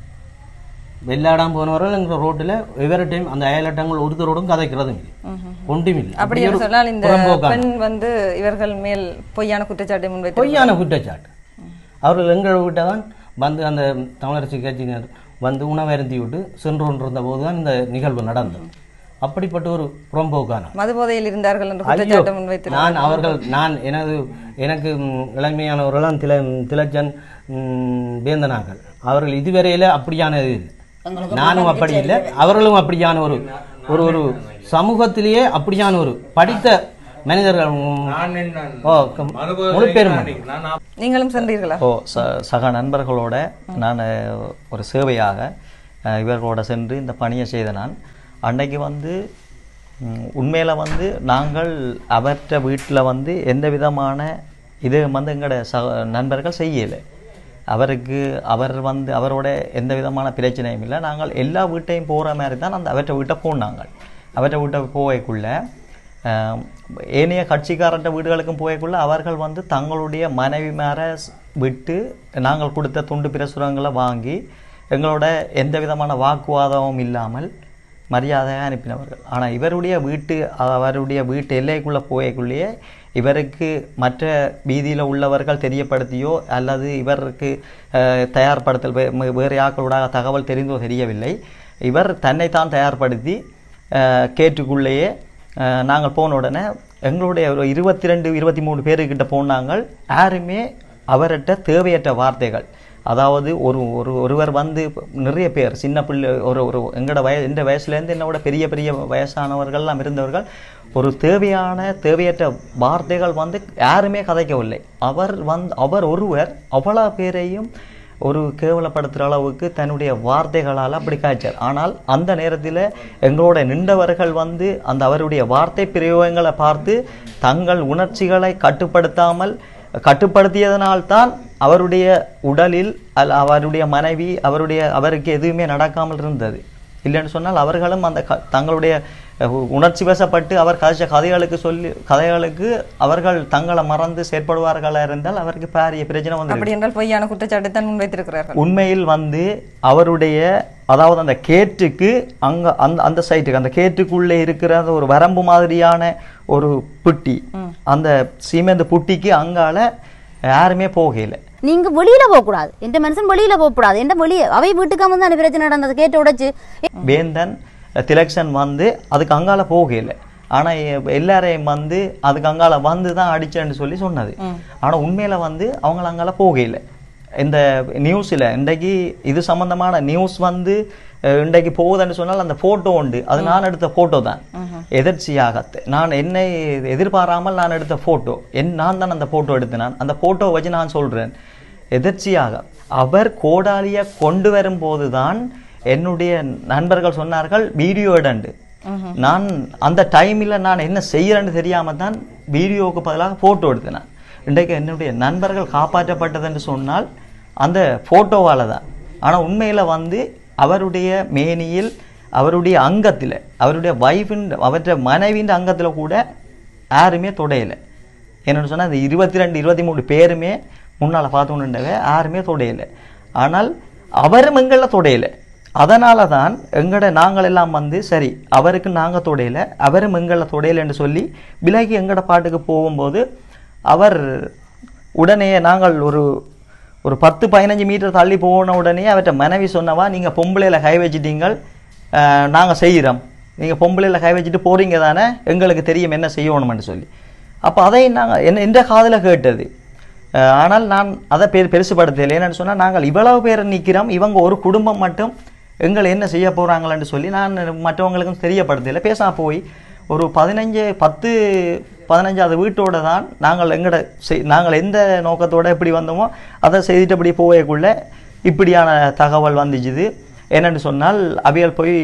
வெள்ளாடாம போனவர்கள் எங்கள் ரோட்டில் வெவ்வேறு டைம் அந்த அயலட்டங்கள் ஒருத்தரோடும் கதைக்கிறதும் இல்லை ஒன்றும் இல்லை அப்படி ஒரு என்று சொன்னால் இந்த புறம்போக்கான- பெண் வந்து இவர்கள் மேல் பொய்யான குற்றச்சாட்டை முன்வைத்து பொய்யான குற்றச்சாட்டு அவர்கள் எங்கள் வீட்டை தான் வந்து அந்த தமிழரசு கட்சியினர் வந்து உணவருந்தி விட்டு சென்று கொண்டிருந்த போது தான் இந்த நிகழ்வு நடந்தது அப்படிப்பட்ட ஒரு புறம்போக்கான மது போதையில் இருந்தார்கள் என்று ஐயோ, குற்றச்சாட்டை முன்வைத்து நான் அவர்கள் நான் எனது எனக்கு ம், இளமையானவர்களாம் தில திலஜன் ம், வேந்தனார்கள் அவர்கள் இதுவரையில அப்படியான இது இல்லை நானும் அப்படி இல்லை அவர்களும் அப்படியான ஒரு ஒரு ஒரு சமூகத்திலேயே அப்படியான ஒரு படித்த மனிதர்கள் ம், ஓ க- முழு பேரும் நீங்களும் சென்றீர்களா ஓ ச சக நண்பர்களோட நான் ஒரு சேவையாக அஹ், இவர்களோட சென்று இந்த பணியை செய்த நான் அன்னைக்கு வந்து உண்மையில் வந்து நாங்கள் அவற்ற வீட்டில் வந்து எந்த விதமான இது வந்து எங்களோட சக நண்பர்கள் செய்யலை அவருக்கு அவர் வந்து அவரோட எந்த விதமான பிரச்சனையும் இல்லை நாங்கள் எல்லா வீட்டையும் போகிற மாதிரி தான் அந்த அவற்றை வீட்டை போனாங்க அவற்றை வீட்டை போகக்குள்ள ஆஹ், ஏனைய கட்சிக்காரர்கிட்ட வீடுகளுக்கும் போயக்குள்ள அவர்கள் வந்து தங்களுடைய மனைவி மேர விட்டு நாங்கள் கொடுத்த துண்டு பிரசுரங்களை வாங்கி எங்களோட எந்த விதமான வாக்குவாதமும் இல்லாமல் மரியாதையாக அனுப்பினவர்கள் ஆனால் இவருடைய வீட்டு அவருடைய வீட்டு எல்லைக்குள்ளே போயக்குள்ளேயே இவருக்கு மற்ற வீதியில் உள்ளவர்கள் தெரியப்படுத்தியோ அல்லது இவருக்கு அஹ், தயார்படுத்தல் வே- ம- வேறு யாக்களோட தகவல் தெரிந்தோ தெரியவில்லை இவர் தன்னைத்தான் தயார்படுத்தி அஹ், கேட்டுக்குள்ளேயே அஹ், நாங்கள் போன உடனே எங்களுடைய ஒரு இருபத்தி ரெண்டு இருபத்தி மூணு பேருக்கிட்ட போனாங்கள் யாருமே அவர்கிட்ட தேவையற்ற வார்த்தைகள் அதாவது ஒரு ஒரு ஒருவர் வந்து நிறைய பேர் சின்ன பிள்ளை ஒரு ஒரு எங்களோட வய இந்த வயசுலேருந்து என்னோட பெரிய பெரிய வயசானவர்கள்லாம் இருந்தவர்கள் ஒரு தேவையான தேவையற்ற வார்த்தைகள் வந்து யாருமே கதைக்கவில்லை அவர் வந்து அவர் ஒருவர் அவ்வளோ பேரையும் ஒரு கேவலப்படுத்துகிற அளவுக்கு தன்னுடைய வார்த்தைகளால் அப்படி காய்ச்சார் ஆனால் அந்த நேரத்தில் எங்களோட நின்றவர்கள் வந்து அந்த அவருடைய வார்த்தை பிரயோகங்களை பார்த்து தங்கள் உணர்ச்சிகளை கட்டுப்படுத்தாமல் கட்டுப்படுத்தியதனால்தான் அவருடைய உடலில் அல்ல அவருடைய மனைவி அவருடைய அவருக்கு எதுவுமே நடக்காமல் இருந்தது இல்லைன்னு சொன்னால் அவர்களும் அந்த க- தங்களுடைய அஹ், உணர்ச்சி வசப்பட்டு அவர் கதைச்ச கதைகளுக்கு சொல்லி கதைகளுக்கு அவர்கள் தங்களை மறந்து செயற்படுவார்களா இருந்தால் அவருக்கு பாரிய பிரச்சனை வந்து அப்படி என்றால் பொய்யான குற்றச்சாட்டை தான் முன்வைத்திருக்கிறார்கள் உண்மையில் வந்து அவருடைய அதாவது அந்த கேட்டுக்கு அங்க அந்த அந்த சைட்டுக்கு அந்த கேட்டுக்குள்ளே இருக்கிற அந்த ஒரு வரம்பு மாதிரியான ஒரு புட்டி அந்த சீமெந்து புட்டிக்கு அங்கால யாருமே போகல நீங்க வெளியில போக கூடாது எந்த மனுஷன் வெளியில போக கூடாது எந்த வெளியே அவை வீட்டுக்கு வந்து அந்த பிரச்சனை நடந்தது கேட்டு உடைச்சு வேந்தன் திலக்ஷன் வந்து அதுக்கு அங்கால போகல ஆனா எ- எல்லாரையும் வந்து அதுக்கு அங்கால வந்து தான் அடிச்சேன்னு சொல்லி சொன்னது ஆனா உண்மையில வந்து அவங்க அங்கால போகல இந்த நியூஸ்ல இன்றைக்கு இது சம்பந்தமான நியூஸ் வந்து அஹ், இன்றைக்கு போகுதுன்னு சொன்னால் அந்த போட்டோ உண்டு அது நான் எடுத்த போட்டோ தான் எதர்ச்சியாக நான் என்னை எதிர்பாராமல் நான் எடுத்த போட்டோ என் நான் தான் அந்த போட்டோ எடுத்தேன் நான் அந்த போட்டோ வச்சு நான் சொல்றேன் எதர்ச்சியாக அவர் கோடாலியை கொண்டு வரும்போது தான் என்னுடைய நண்பர்கள் சொன்னார்கள் வீடியோ எடுண்டு நான் அந்த டைமில் நான் என்ன செய்யறேன்னு தெரியாம தான் வீடியோவுக்கு பதிலாக போட்டோ எடுத்தேன் நான். இன்றைக்கு என்னுடைய நண்பர்கள் காப்பாற்றப்பட்டதுன்னு சொன்னால் அந்த போட்டோவால தான் ஆனா உண்மையில வந்து அவருடைய மேனியில் அவருடைய அங்கத்தில் அவருடைய வைஃபின் அவற்றை மனைவின் அங்கத்துல கூட யாருமே தொடையலை என்னன்னு சொன்னா அந்த இருபத்தி ரெண்டு இருபத்தி மூணு பேருமே முன்னால பார்த்தோன்னுண்டவே யாருமே தொடையலை ஆனால் அவரும் எங்களில் தொடையலை அதனால தான் எங்கட நாங்கள் எல்லாம் வந்து சரி அவருக்கு நாங்க தொடையல அவரும் எங்களை தொடையலைன்னு சொல்லி விலகி எங்கட பாட்டுக்கு போகும்போது அவர் உடனே நாங்கள் ஒரு ஒரு பத்து பதினஞ்சு மீட்டர் தள்ளி போன உடனே அவர்கிட்ட மனைவி சொன்னவா நீங்க பொம்பளையில கை வச்சிட்டீங்கள் அஹ், நாங்க செய்கிறோம் நீங்க பொம்பளையில கை வச்சுட்டு போறீங்க தானே எங்களுக்கு தெரியும் என்ன செய்யணும்னு சொல்லி அப்போ அதை நாங்கள் என்ன என்ற காதுல கேட்டது அஹ், ஆனால் நான் அதை பெரு பெருசுபடுத்தலை என்னன்னு சொன்னால் நாங்கள் இவ்வளவு பேர் நிற்கிறோம் இவங்க ஒரு குடும்பம் மட்டும் எங்களை என்ன செய்ய போகிறாங்களன்னு சொல்லி நான் மற்றவங்களுக்கும் தெரியப்படுத்தலை பேசாம போய் ஒரு பதினஞ்சு பத்து பதினஞ்சாவது வீட்டோட தான் நாங்கள் எங்கட செய் நாங்கள் எந்த நோக்கத்தோட எப்படி வந்தோமோ அதை செய்துட்டு அப்படி போகக்குள்ள இப்படியான தகவல் வந்துச்சுது என்னன்னு சொன்னால் அவியல் போய்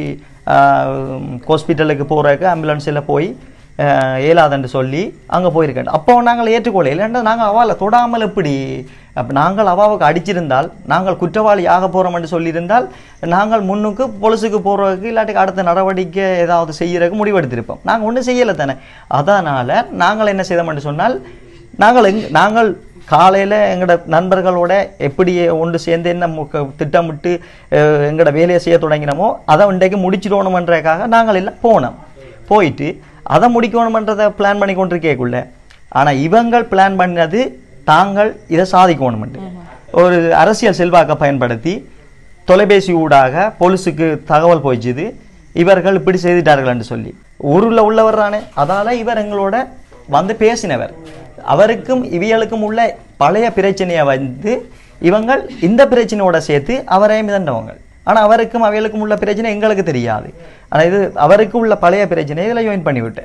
ஹாஸ்பிட்டலுக்கு போகிறக்கு ஆம்புலன்ஸில் போய் ஆஹ், இயலாதுன்னு சொல்லி அங்கே போயிருக்கேன் அப்போ நாங்கள் ஏற்றுக்கொள்ள இல்லைன்னா நாங்கள் அவளை தொடாமல் எப்படி அப்போ நாங்கள் அவாவுக்கு அடிச்சிருந்தால் நாங்கள் குற்றவாளி ஆக போகிறோம்னு சொல்லியிருந்தால் நாங்கள் முன்னுக்கு பொலிசுக்கு போகிறதுக்கு இல்லாட்டி அடுத்த நடவடிக்கை ஏதாவது செய்யறதுக்கு முடிவெடுத்திருப்போம் நாங்கள் ஒன்றும் செய்யலை தானே அதனால் நாங்கள் என்ன செய்தோம்னு சொன்னால் நாங்கள் எங் நாங்கள் காலையில் எங்களோட நண்பர்களோட எப்படி ஒன்று சேர்ந்து என்ன மு- திட்டமிட்டு அஹ், எங்களோட வேலையை செய்ய தொடங்கினோமோ அதை இன்றைக்கு முடிச்சிடணுமன்றதுக்காக நாங்கள் எல்லாம் போனோம் போயிட்டு அதை முடிக்கணுமன்றதை பிளான் பண்ணி கொண்டிருக்கேக்குள்ள ஆனால் இவங்கள் பிளான் பண்ணது தாங்கள் இதை சாதிக்கணுமெண்டு ஒரு அரசியல் செல்வாக்கை பயன்படுத்தி தொலைபேசி ஊடாக போலீஸுக்கு தகவல் போயிச்சுது இவர்கள் இப்படி செய்துட்டார்கள் என்று சொல்லி ஊரில் உள்ளவர் தானே அதால இவர் எங்களோட வந்து பேசினவர் அவருக்கும் இவியலுக்கும் உள்ள பழைய பிரச்சனையை வந்து இவங்கள் இந்த பிரச்சனையோட சேர்த்து அவரையும் மிதண்டவங்க ஆனால் அவருக்கும் அவைகளுக்கும் உள்ள பிரச்சனை எங்களுக்கு தெரியாது ஆனால் இது அவருக்கு உள்ள பழைய பிரச்சனையை இதில் ஜாயின் பண்ணிவிட்டேன்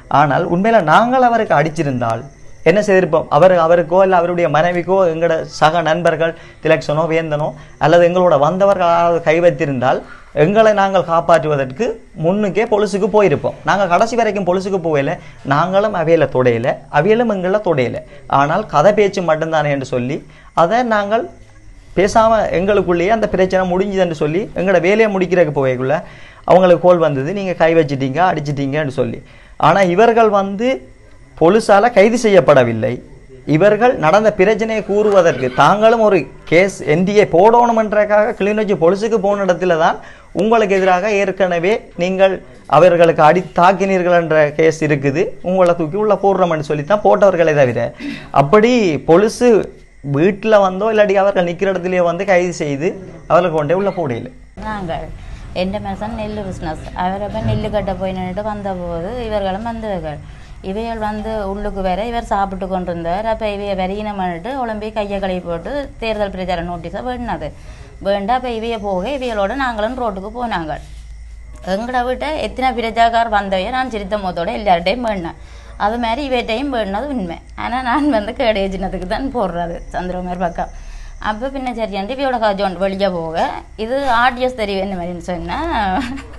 ஆனால் உண்மையில நாங்கள் அவருக்கு அடிச்சிருந்தால் என்ன செய்திருப்போம் அவர் அவருக்கோ இல்லை அவருடைய மனைவிக்கோ எங்களோட சக நண்பர்கள் திலக்ஷனோ வேந்தனோ அல்லது எங்களோட வந்தவர்களாவது கை வைத்திருந்தால் எங்களை நாங்கள் காப்பாற்றுவதற்கு முன்னுக்கே பொலிசுக்கு போயிருப்போம் நாங்கள் கடைசி வரைக்கும் பொலிசுக்கு போகல நாங்களும் அவையில தொடையில அவையிலும் எங்களை தொடையில ஆனால் கதை பேச்சு மட்டும்தானே என்று சொல்லி அதை நாங்கள் பேசாம எங்களுக்குள்ளேயே அந்த பிரச்சனை முடிஞ்சுதுன்னு சொல்லி எங்களோட வேலையை முடிக்கிறதுக்கு போகக்குள்ள அவங்களுக்கு கோல் வந்தது நீங்க கை வச்சிட்டீங்க அடிச்சிட்டீங்கன்னு சொல்லி ஆனா இவர்கள் வந்து பொலிசால கைது செய்யப்படவில்லை இவர்கள் நடந்த பிரச்சனையை கூறுவதற்கு தாங்களும் ஒரு கேஸ் என்டிஏ போடணுமென்றக்காக கிளிநொச்சி பொலிசுக்கு போன இடத்துல தான் உங்களுக்கு எதிராக ஏற்கனவே நீங்கள் அவர்களுக்கு அடி தாக்கினீர்கள் என்ற கேஸ் இருக்குது உங்களை தூக்கி உள்ள போடுறோம்னு சொல்லி தான் போட்டவர்களே தவிர அப்படி பொலிசு வீட்டில் வந்தோ இல்லாட்டி அவர்கள் நிற்கிற இடத்துலயே வந்து கைது செய்து அவர்களுக்கு கொண்டே உள்ள போடையில நாங்கள் എൻ്റെ மனுஷன் நெல் பிஸ்னஸ் அவரப்ப நெல்லு கட்ட போய் நின்றுட்டு வந்தபோது இவர்களும் வந்தவர்கள் இவைகள் வந்து உள்ளுக்கு வேற இவர் சாப்பிட்டு கொண்டு இருந்தார் அப்போ இவைய வரியினம் பண்ணிட்டு உடம்பி கையை கழுவி போட்டு தேர்தல் பிரச்சார நோட்டீஸை வேண்டினது வேண்டா அப்போ இவைய போக இவைகளோட நாங்களும் ரோட்டுக்கு போனாங்க எங்களை விட்ட எத்தனை பிரஜாக்கார் வந்தவைய நான் சிரித்த முகத்தோட எல்லார்ட்டையும் வேண்டினேன் அது மாதிரி இவட்டையும் வேண்டினது உண்மை ஆனால் நான் வந்து கேடைய சின்னத்துக்கு தான் போடுறது சந்திரகுமார் பக்கம் அப்போ பின்ன சரியாண்டு இவையோட காஜோன் வெளியே போக இது ஆடியஸ் தெரிவு என்ன மாதிரின்னு சொன்னால்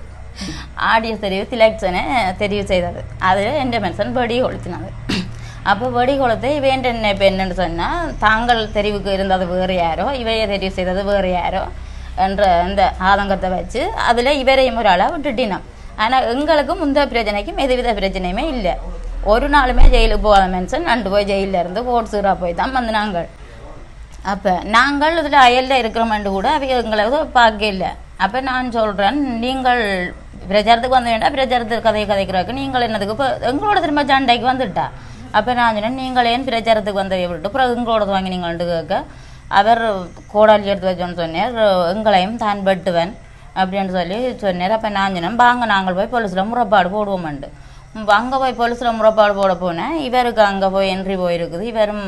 ஆடியஸ் தெரிவு திலக்ஷனை தெரிவு செய்தது அது எந்த மனுஷன் வெடி கொளுத்தினது அப்போ வெடி கொளுத்து இவன் என்ன இப்போ என்னன்னு சொன்னால் தாங்கள் தெரிவுக்கு இருந்தது வேறு யாரோ இவையை தெரிவு செய்தது வேறு யாரோ என்ற அந்த ஆதங்கத்தை வச்சு அதில் இவரையும் ஒரு ஆளாக விட்டுட்டினோம் ஆனால் எங்களுக்கு முந்த பிரச்சனைக்கும் எதுவித பிரச்சனையுமே இல்லை ஒரு நாளுமே ஜெயிலுக்கு போகாத மனுஷன் நண்டு போய் ஜெயிலில் இருந்து ஓட்டு சீரா போய் தான் வந்து நாங்கள் அப்போ நாங்கள் இதில் அயலில் இருக்கிறோமென்று கூட அவை எங்களை பார்க்க இல்லை அப்போ நான் சொல்கிறேன் நீங்கள் பிரச்சாரத்துக்கு வந்து வேண்டாம் பிரச்சாரத்துக்கு கதையை கதைக்கிறதுக்கு நீங்கள் என்னதுக்கு இப்போ எங்களோட திரும்ப சண்டைக்கு வந்துட்டா அப்போ நான் சொன்னேன் நீங்கள் ஏன் பிரச்சாரத்துக்கு வந்தவை விட்டு அப்புறம் எங்களோட வாங்கினீங்கள்ட்டு கேட்க அவர் கோடாலி எடுத்து வச்சோன்னு சொன்னார் எங்களையும் தான் வெட்டுவன் அப்படின்னு சொல்லி சொன்னார் அப்போ நான் சொன்னேன் வாங்க நாங்கள் போய் போலீஸில் முறைப்பாடு போடுவோம்ண்டு அங்கே போய் போலீஸில் முறைப்பாடு போட போனேன் இவருக்கு அங்கே போய் என்ட்ரி போயிருக்குது இவரும்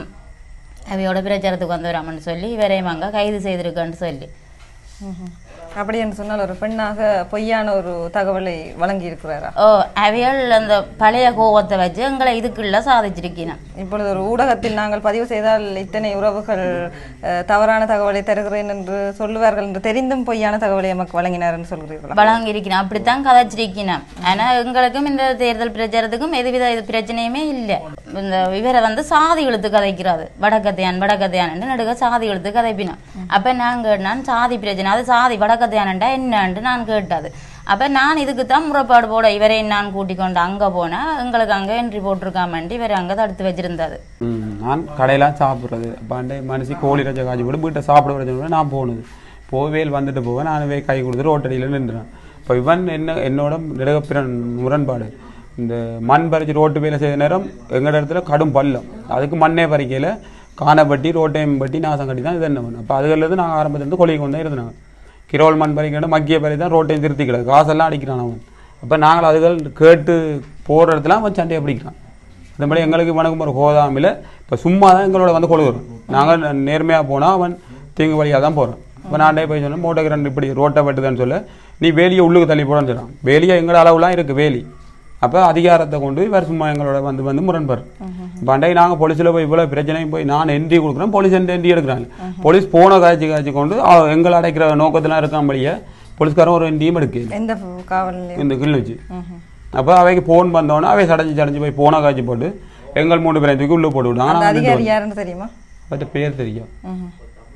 அவையோட பிரச்சாரத்துக்கு வந்துடுறாமன்னு சொல்லி இவரையும் அங்கே கைது செய்திருக்கேன்னு சொல்லி ம்ஹும். அப்படி என்று சொன்னால் ஒரு பெண்ணாக பொய்யான ஒரு தகவலை வழங்கி இருக்கிறாரா ஓ அவைகள் அந்த பழைய கோவத்தை வச்சு எங்களை இதுக்குள்ள சாதிச்சிருக்கிறேன் இப்பொழுது ஒரு ஊடகத்தில் நாங்கள் பதிவு செய்தால் இத்தனை உறவுகள் அஹ், தவறான தகவலை தருகிறேன் என்று சொல்லுவார்கள் என்று தெரிந்தும் பொய்யான தகவலை எமக்கு வழங்கினார் என்று சொல்கிறீர்களா வழங்கியிருக்கிறேன் அப்படித்தான் கதைச்சிருக்கிறேன் ஆனால் எங்களுக்கும் இந்த தேர்தல் பிரச்சாரத்துக்கும் எதுவித இது பிரச்சனையுமே இல்லை இந்த இவரை வந்து சாதி இழுத்து கதைக்கிறாது வடக்கத்தையான் வடக்கத்தையான் நடுக சாதி இழுத்து கதைப்பினோம் அப்போ நான் கேட்டான் சாதி பிரச்சனை அது சாதி வடக்கத்தையானண்டா என்னன்ட்டு நான் கேட்டது அப்போ நான் இதுக்கு தான் முறைப்பாடு போட இவரை நான் கூட்டிக் கொண்டு அங்கே போனேன் எங்களுக்கு அங்கே என்ட்ரி போட்டிருக்காமன்ட்டு இவரை அங்கே தடுத்து வச்சிருந்தாரு ம், நான் கடையெல்லாம் சாப்பிட்றது பாண்டே மனசு கோழி ரஜ காய்ச்சி போட்டு வீட்டை சாப்பிட வரது நான் போனது போவேல் வந்துட்டு போவேன் நான் போய் கை கொடுத்து ரோட்டடியில் நின்றுறேன் இப்போ இவன் என்ன என்னோட நெடுகப்பிரன் முரண்பாடு இந்த மண் பறிச்சு ரோட்டு வேலை செய்த நேரம் எங்கட இடத்துல கடும் பள்ளம் அதுக்கு மண்ணே பறிக்கையில் காணப்பட்டி ரோட்டையும் பட்டி நாசம் கட்டி தான் இது என்ன பண்ணோம் அப்போ அதுலேருந்து நாங்கள் ஆரம்பத்துலேருந்து கொலைக்கு கொண்டே இருந்தாங்க கிரோல் மண் பறிக்கணும் மக்கிய பறி தான் ரோட்டையும் திருத்தி கிடக்கு காசெல்லாம் அடிக்கிறான் அவன் அப்போ நாங்கள் அதுகள் கேட்டு போகிற இடத்துல அவன் சண்டையை பிடிக்கிறான் அந்த மாதிரி எங்களுக்கு இவனுக்கும் ஒரு கோதாமில் இப்போ சும்மா தான் எங்களோட வந்து கொழுகுறோம் நாங்கள் நேர்மையாக போனால் அவன் தீங்கு வழியாக தான் போகிறோம் இப்போ நான்டே போய் சொன்னேன் மூட்டைக்கு ரெண்டு இப்படி ரோட்டை வெட்டுதான்னு சொல்ல நீ வேலியை உள்ளுக்கு தள்ளி போடான்னு சொல்கிறான் வேலியை எங்களோட அளவுலாம் இருக்குது வேலி அப்போ அதிகாரத்தை கொண்டு இவர் சும்மா எங்களோட வந்து வந்து முரண்பார் பண்டை நாங்கள் போலீஸில் போய் இவ்வளோ பிரச்சனையும் போய் நான் என்ட்ரி கொடுக்குறேன் போலீஸ் என்ட்ரி எடுக்கிறாங்க போலீஸ் போன காய்ச்சி காய்ச்சி கொண்டு அவ- எங்களை அடைக்கிற நோக்கத்தில் இருக்கான் வழியே போலீஸ்காரன் ஒரு என்ட்ரியும் எடுக்கல எந்த காவல் நிலையம்? இந்த கிளிநொச்சி ம்ஹும். அப்போ அவைக்கு ஃபோன் வந்தோடனே அவை சடைஞ்சு சடைஞ்சு போய் போன காய்ச்சி போட்டு எங்கள் மூணு பேரை தூக்கி உள்ளே போட்டு விட்டாங்க அந்த நாங்க அதிகாரி நின்று யாருன்னு தெரியுமா அவர்கிட்ட பேர் தெரியும் ம்ஹும்.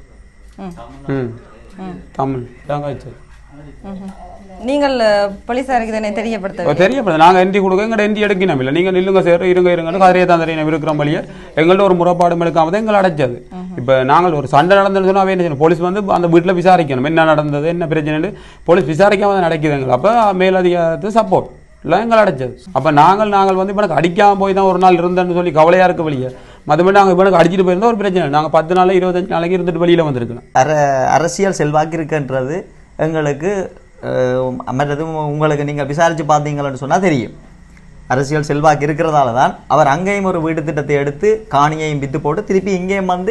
ம். ம் ம். தமிழ் தான் காய்ச்சி ம்ஹும். நீங்கள் அஹ், போலீசாருக்கு இதனை தெரியப்படுத்த தெரியப்படுது நாங்கள் என்ட்ரி கொடுக்க எங்கள்ட்ட என்ட்ரி எடுக்கணும் இல்லை நீங்கள் நில்லுங்க சேர இருங்க இருங்கன்னு கதையை தான் தெரியும் இருக்கிற வழியே எங்கள்ட்ட ஒரு முறைப்பாடும் எடுக்காம தான் எங்களை அடைச்சது இப்போ நாங்கள் ஒரு சண்டை நடந்ததுன்னு சொன்னா அவன் என்ன செய்யணும் போலீஸ் வந்து அந்த வீட்டில் விசாரிக்கணும் என்ன நடந்தது என்ன பிரச்சனைன்னு போலீஸ் விசாரிக்காம தான் நடக்குது எங்களை அப்போ மேலதிகாரத்து சப்போர்ட் இல்லை எங்களை அடைச்சது அப்போ நாங்கள் நாங்கள் வந்து இப்போ எனக்கு அடிக்காம போய் தான் ஒரு நாள் இருந்தேன்னு சொல்லி கவலையாக இருக்க வழியே மற்றபடி நாங்கள் இப்போ எனக்கு அடிச்சிட்டு போயிருந்தா ஒரு பிரச்சனை இல்லை. நாங்கள் பத்து நாள் இருபத்தஞ்சு நாளைக்கு இருந்துட்டு வெளியில் வந்திருக்கலாம் அர அரசியல் செல்வாக்கு இருக்குன்றது எங்களுக்கு அஹ், மற்றது உங்களுக்கு நீங்கள் விசாரித்து பார்த்தீங்கன்னு சொன்னால் தெரியும் அரசியல் செல்வாக்கு இருக்கிறதால தான் அவர் அங்கேயும் ஒரு வீட்டு திட்டத்தை எடுத்து காணியையும் வித்து போட்டு திருப்பி இங்கேயும் வந்து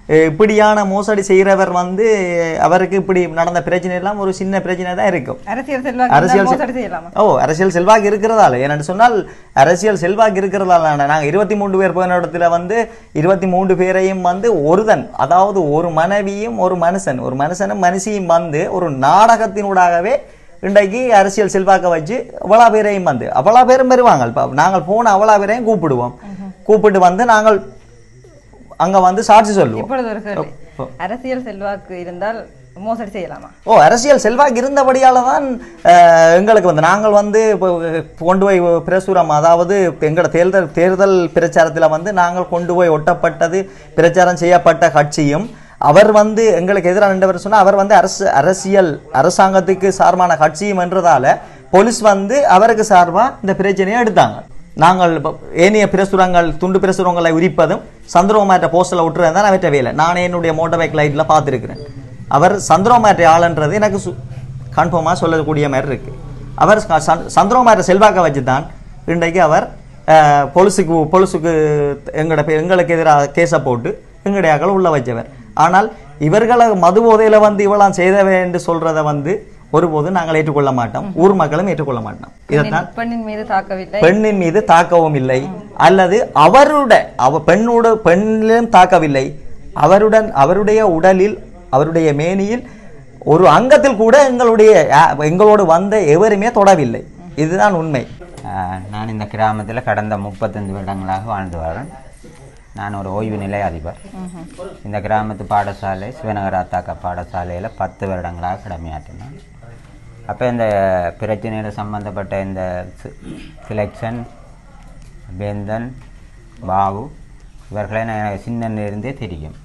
அஹ் இப்படியான மோசடி செய்கிறவர் வந்து அவருக்கு இப்படி நடந்த பிரச்சனை எல்லாம் ஒரு சின்ன பிரச்சனை தான் இருக்கும் அரசியல் செல்வாக்கு அரசியல் இருந்தால் செல்- மோசடி செய்யலாமா ஓ அரசியல் செல்வாக்கு இருக்கிறதால ஏன்னு சொன்னால் அரசியல் செல்வாக்கு இருக்கிறதால நாங்கள் இருபத்தி மூன்று பேர் போன இடத்துல வந்து இருபத்தி மூன்று பேரையும் வந்து ஒருதன் அதாவது ஒரு மனைவியும் ஒரு மனுஷன் ஒரு மனுஷனும் மனுஷியும் வந்து ஒரு நாடகத்தினூடாகவே இன்றைக்கு அரசியல் செல்வாக்க வச்சு அவ்வளோ பேரையும் வந்து அவ்வளோ பேரும் வருவாங்க இப்போ நாங்கள் போன அவ்வளோ பேரையும் கூப்பிடுவோம் கூப்பிட்டு வந்து நாங்கள் அங்க வந்து சாட்சி சொல்லுவோம் இப்பொழுது ஒரு கேள்வி அரசியல் செல்வாக்கு இருந்தால் மோசடி செய்யலாமா ஓ அரசியல் செல்வாக்கு இருந்தபடியால தான் அஹ், எங்களுக்கு வந்து நாங்கள் வந்து இப்போ கொண்டு போய் பிரசுரம் அதாவது எங்களோட தேர்தல் தேர்தல் பிரச்சாரத்தில் வந்து நாங்கள் கொண்டு போய் ஒட்டப்பட்டது பிரச்சாரம் செய்யப்பட்ட கட்சியும் அவர் வந்து எங்களுக்கு எதிராக நின்றவர் சொன்னா அவர் வந்து அரசு அரசியல் அரசாங்கத்துக்கு சார்பான கட்சியும் என்றதால போலீஸ் வந்து அவருக்கு சார்பா இந்த பிரச்சனையை எடுத்தாங்க நாங்கள் இப்ப ஏனைய பிரசுரங்கள் துண்டு பிரசுரங்களை உரிப்பதும் சந்திரகுமார்ட்ட போஸ்டரில் விட்டுறது தான் அவற்றை வேலை நானே என்னுடைய மோட்டர் பைக் லைட்டில் பார்த்துருக்கிறேன் அவர் சந்திரகுமார்ட்ட ஆளுன்றது எனக்கு கன்ஃபார்மாக சொல்லக்கூடிய மாதிரி இருக்கு அவர் ச- சந்- சந்திரகுமார செல்வாக்க வச்சு தான் இன்றைக்கு அவர் அஹ், பொலிசுக்கு பொலிசுக்கு எங்களோட பே- எங்களுக்கு எதிராக கேஸை போட்டு எங்களுடைய அகல உள்ள வச்சவர் ஆனால் இவர்களை மது போதையில் வந்து இவளாம் செய்தவை என்று சொல்றதை வந்து ஒருபோதும் நாங்கள் ஏற்றுக்கொள்ள மாட்டோம் ஊர் மக்களும் ஏற்றுக்கொள்ள மாட்டோம் இதைத்தான் பெண்ணின் பெண்ணின் மீது தாக்கவில்லை பெண்ணின் மீது தாக்கவும் இல்லை அல்லது அவருட அவ பெண்ணோட பெண்ணிலும் தாக்கவில்லை அவருடன் அவருடைய உடலில் அவருடைய மேனியில் ஒரு அங்கத்தில் கூட எங்களுடைய யா- எங்களோடு வந்த எவருமே தொடவில்லை இதுதான் உண்மை ஆஹ் நான் இந்த கிராமத்தில் கடந்த முப்பத்தஞ்சு வருடங்களாக வாழ்ந்து வரேன் நான் ஒரு ஓய்வு நிலை அதிபர் இந்த கிராமத்து பாடசாலை சிவநகர அத்தாக்கா பாடசாலையில் பத்து வருடங்களாக கடமையாற்றினேன் அப்போ இந்த பிரச்சனையில் சம்பந்தப்பட்ட இந்த சிலெக்ஷன் வேந்தன் பாபு இவர்களை நான் சின்னன்லேருந்தே தெரியும்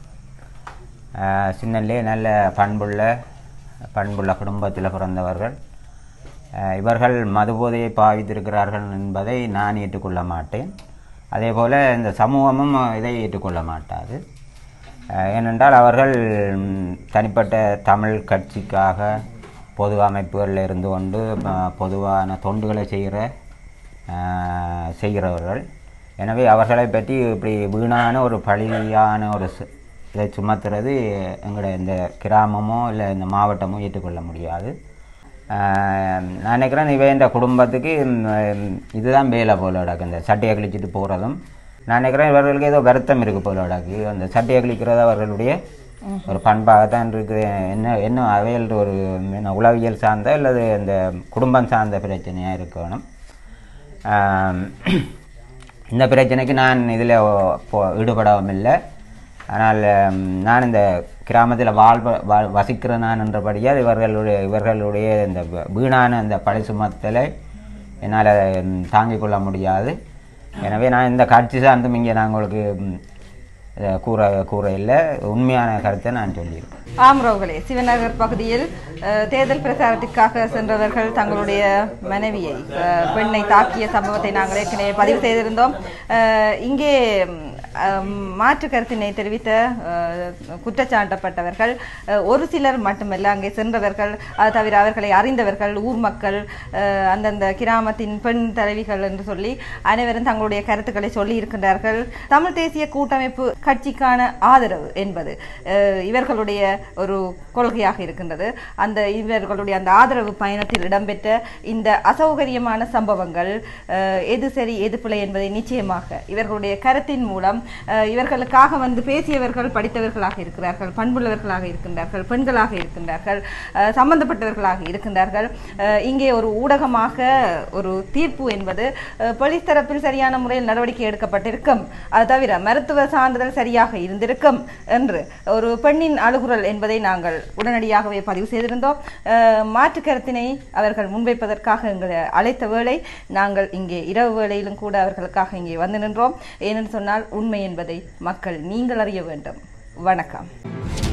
ஆஹ் சின்னன்லே நல்ல பண்புள்ள பண்புள்ள குடும்பத்தில் பிறந்தவர்கள் ஆஹ் இவர்கள் மதுபோதையை பாவித்திருக்கிறார்கள் என்பதை நான் ஏற்றுக்கொள்ள மாட்டேன் அதே போல் இந்த சமூகமும் இதை ஏற்றுக்கொள்ள மாட்டாது ஆஹ் ஏனென்றால் அவர்கள் ம், தனிப்பட்ட தமிழ் கட்சிக்காக பொது அமைப்புகளில் இருந்து கொண்டு ஆஹ் பொதுவான தொண்டுகளை செய்கிற ஆஹ் செய்கிறவர்கள் எனவே அவர்களை பற்றி இப்படி வீணான ஒரு பழியான ஒரு சு- இதை சுமத்துறது எங்களுடைய இந்த கிராமமோ இல்லை இந்த மாவட்டமோ ஏற்றுக்கொள்ள முடியாது ஆஹ் நான் நினைக்கிறேன் இவ இந்த குடும்பத்துக்கு ம், இதுதான் வேலை போல கிடக்கு இந்த சட்டையை கிழிச்சிட்டு போகிறதும் நான் நினைக்கிறேன் இவர்களுக்கு ஏதோ வருத்தம் இருக்குது போல கிடக்கு அந்த சட்டையை கிழிக்கிறது அவர்களுடைய ஒரு பண்பாகத்தான் இருக்குது என்ன என்ன அவையில் ஒரு என்ன உளவியல் சார்ந்த அல்லது இந்த குடும்பம் சார்ந்த பிரச்சனையாக இருக்கணும் ஆம், இந்த பிரச்சனைக்கு நான் இதில் ஈடுபடவும் இல்லை ஆனால் ம், நான் இந்த கிராமத்தில் வாழ்வ வாழ் வசிக்கிற நான் என்றபடியால் இவர்களுடைய இவர்களுடைய இந்த வீ- வீணான இந்த பழி சுமத்தலை என்னால் தாங்கிக் கொள்ள முடியாது எனவே நான் இந்த காட்சி சார்ந்தும் இங்கே நான் உங்களுக்கு ம், இதை கூற கூற இல்லை உண்மையான கருத்தை நான் சொல்லியிருக்கேன் ஆம்ரவுகளே சிவநகர் பகுதியில் அஹ், தேர்தல் பிரச்சாரத்திற்காக சென்றவர்கள் தங்களுடைய மனைவியை அஹ், பெண்ணை தாக்கிய சம்பவத்தை நாங்கள் ஏற்கனவே பதிவு செய்திருந்தோம் அஹ், இங்கே ம், அஹ், மாற்று கருத்தினை தெரிவித்த அஹ், குற்றச்சாட்டப்பட்டவர்கள் அஹ், ஒரு சிலர் மட்டுமல்ல அங்கே சென்றவர்கள் அது தவிர அவர்களை அறிந்தவர்கள் ஊர் மக்கள் அஹ், அந்தந்த கிராமத்தின் பெண் தலைவிகள் என்று சொல்லி அனைவரும் தங்களுடைய கருத்துக்களை சொல்லி இருக்கின்றார்கள் தமிழ் தேசிய கூட்டமைப்பு கட்சிக்கான ஆதரவு என்பது அஹ், இவர்களுடைய ஒரு கொள்கையாக இருக்கின்றது அந்த இவர்களுடைய அந்த ஆதரவு பயணத்தில் இடம்பெற்ற இந்த அசௌகரியமான சம்பவங்கள் அஹ், எது சரி எது பிழை என்பதை நிச்சயமாக இவர்களுடைய கருத்தின் மூலம் அஹ், இவர்களுக்காக வந்து பேசியவர்கள் படித்தவர்களாக இருக்கிறார்கள் பண்புள்ளவர்களாக இருக்கின்றார்கள் பெண்களாக இருக்கின்றார்கள் அஹ், சம்பந்தப்பட்டவர்களாக இருக்கின்றார்கள் அஹ், இங்கே ஒரு ஊடகமாக ஒரு தீர்ப்பு என்பது அஹ், போலீஸ் தரப்பில் சரியான முறையில் நடவடிக்கை எடுக்கப்பட்டிருக்கும் அது தவிர மருத்துவ சான்றிதழ் சரியாக இருந்திருக்கும் என்று ஒரு பெண்ணின் அழுகுரல் என்பதை நாங்கள் உடனடியாகவே பதிவு செய்திருந்தோம் அஹ், மாற்று கருத்தினை அவர்கள் முன்வைப்பதற்காக எங்களை அழைத்த வேளை நாங்கள் இங்கே இரவு வேளையிலும் கூட அவர்களுக்காக இங்கே வந்து நின்றோம் ஏனென்று சொன்னால் உண்மை என்பதை மக்கள் நீங்கள் அறிய வேண்டும் வணக்கம்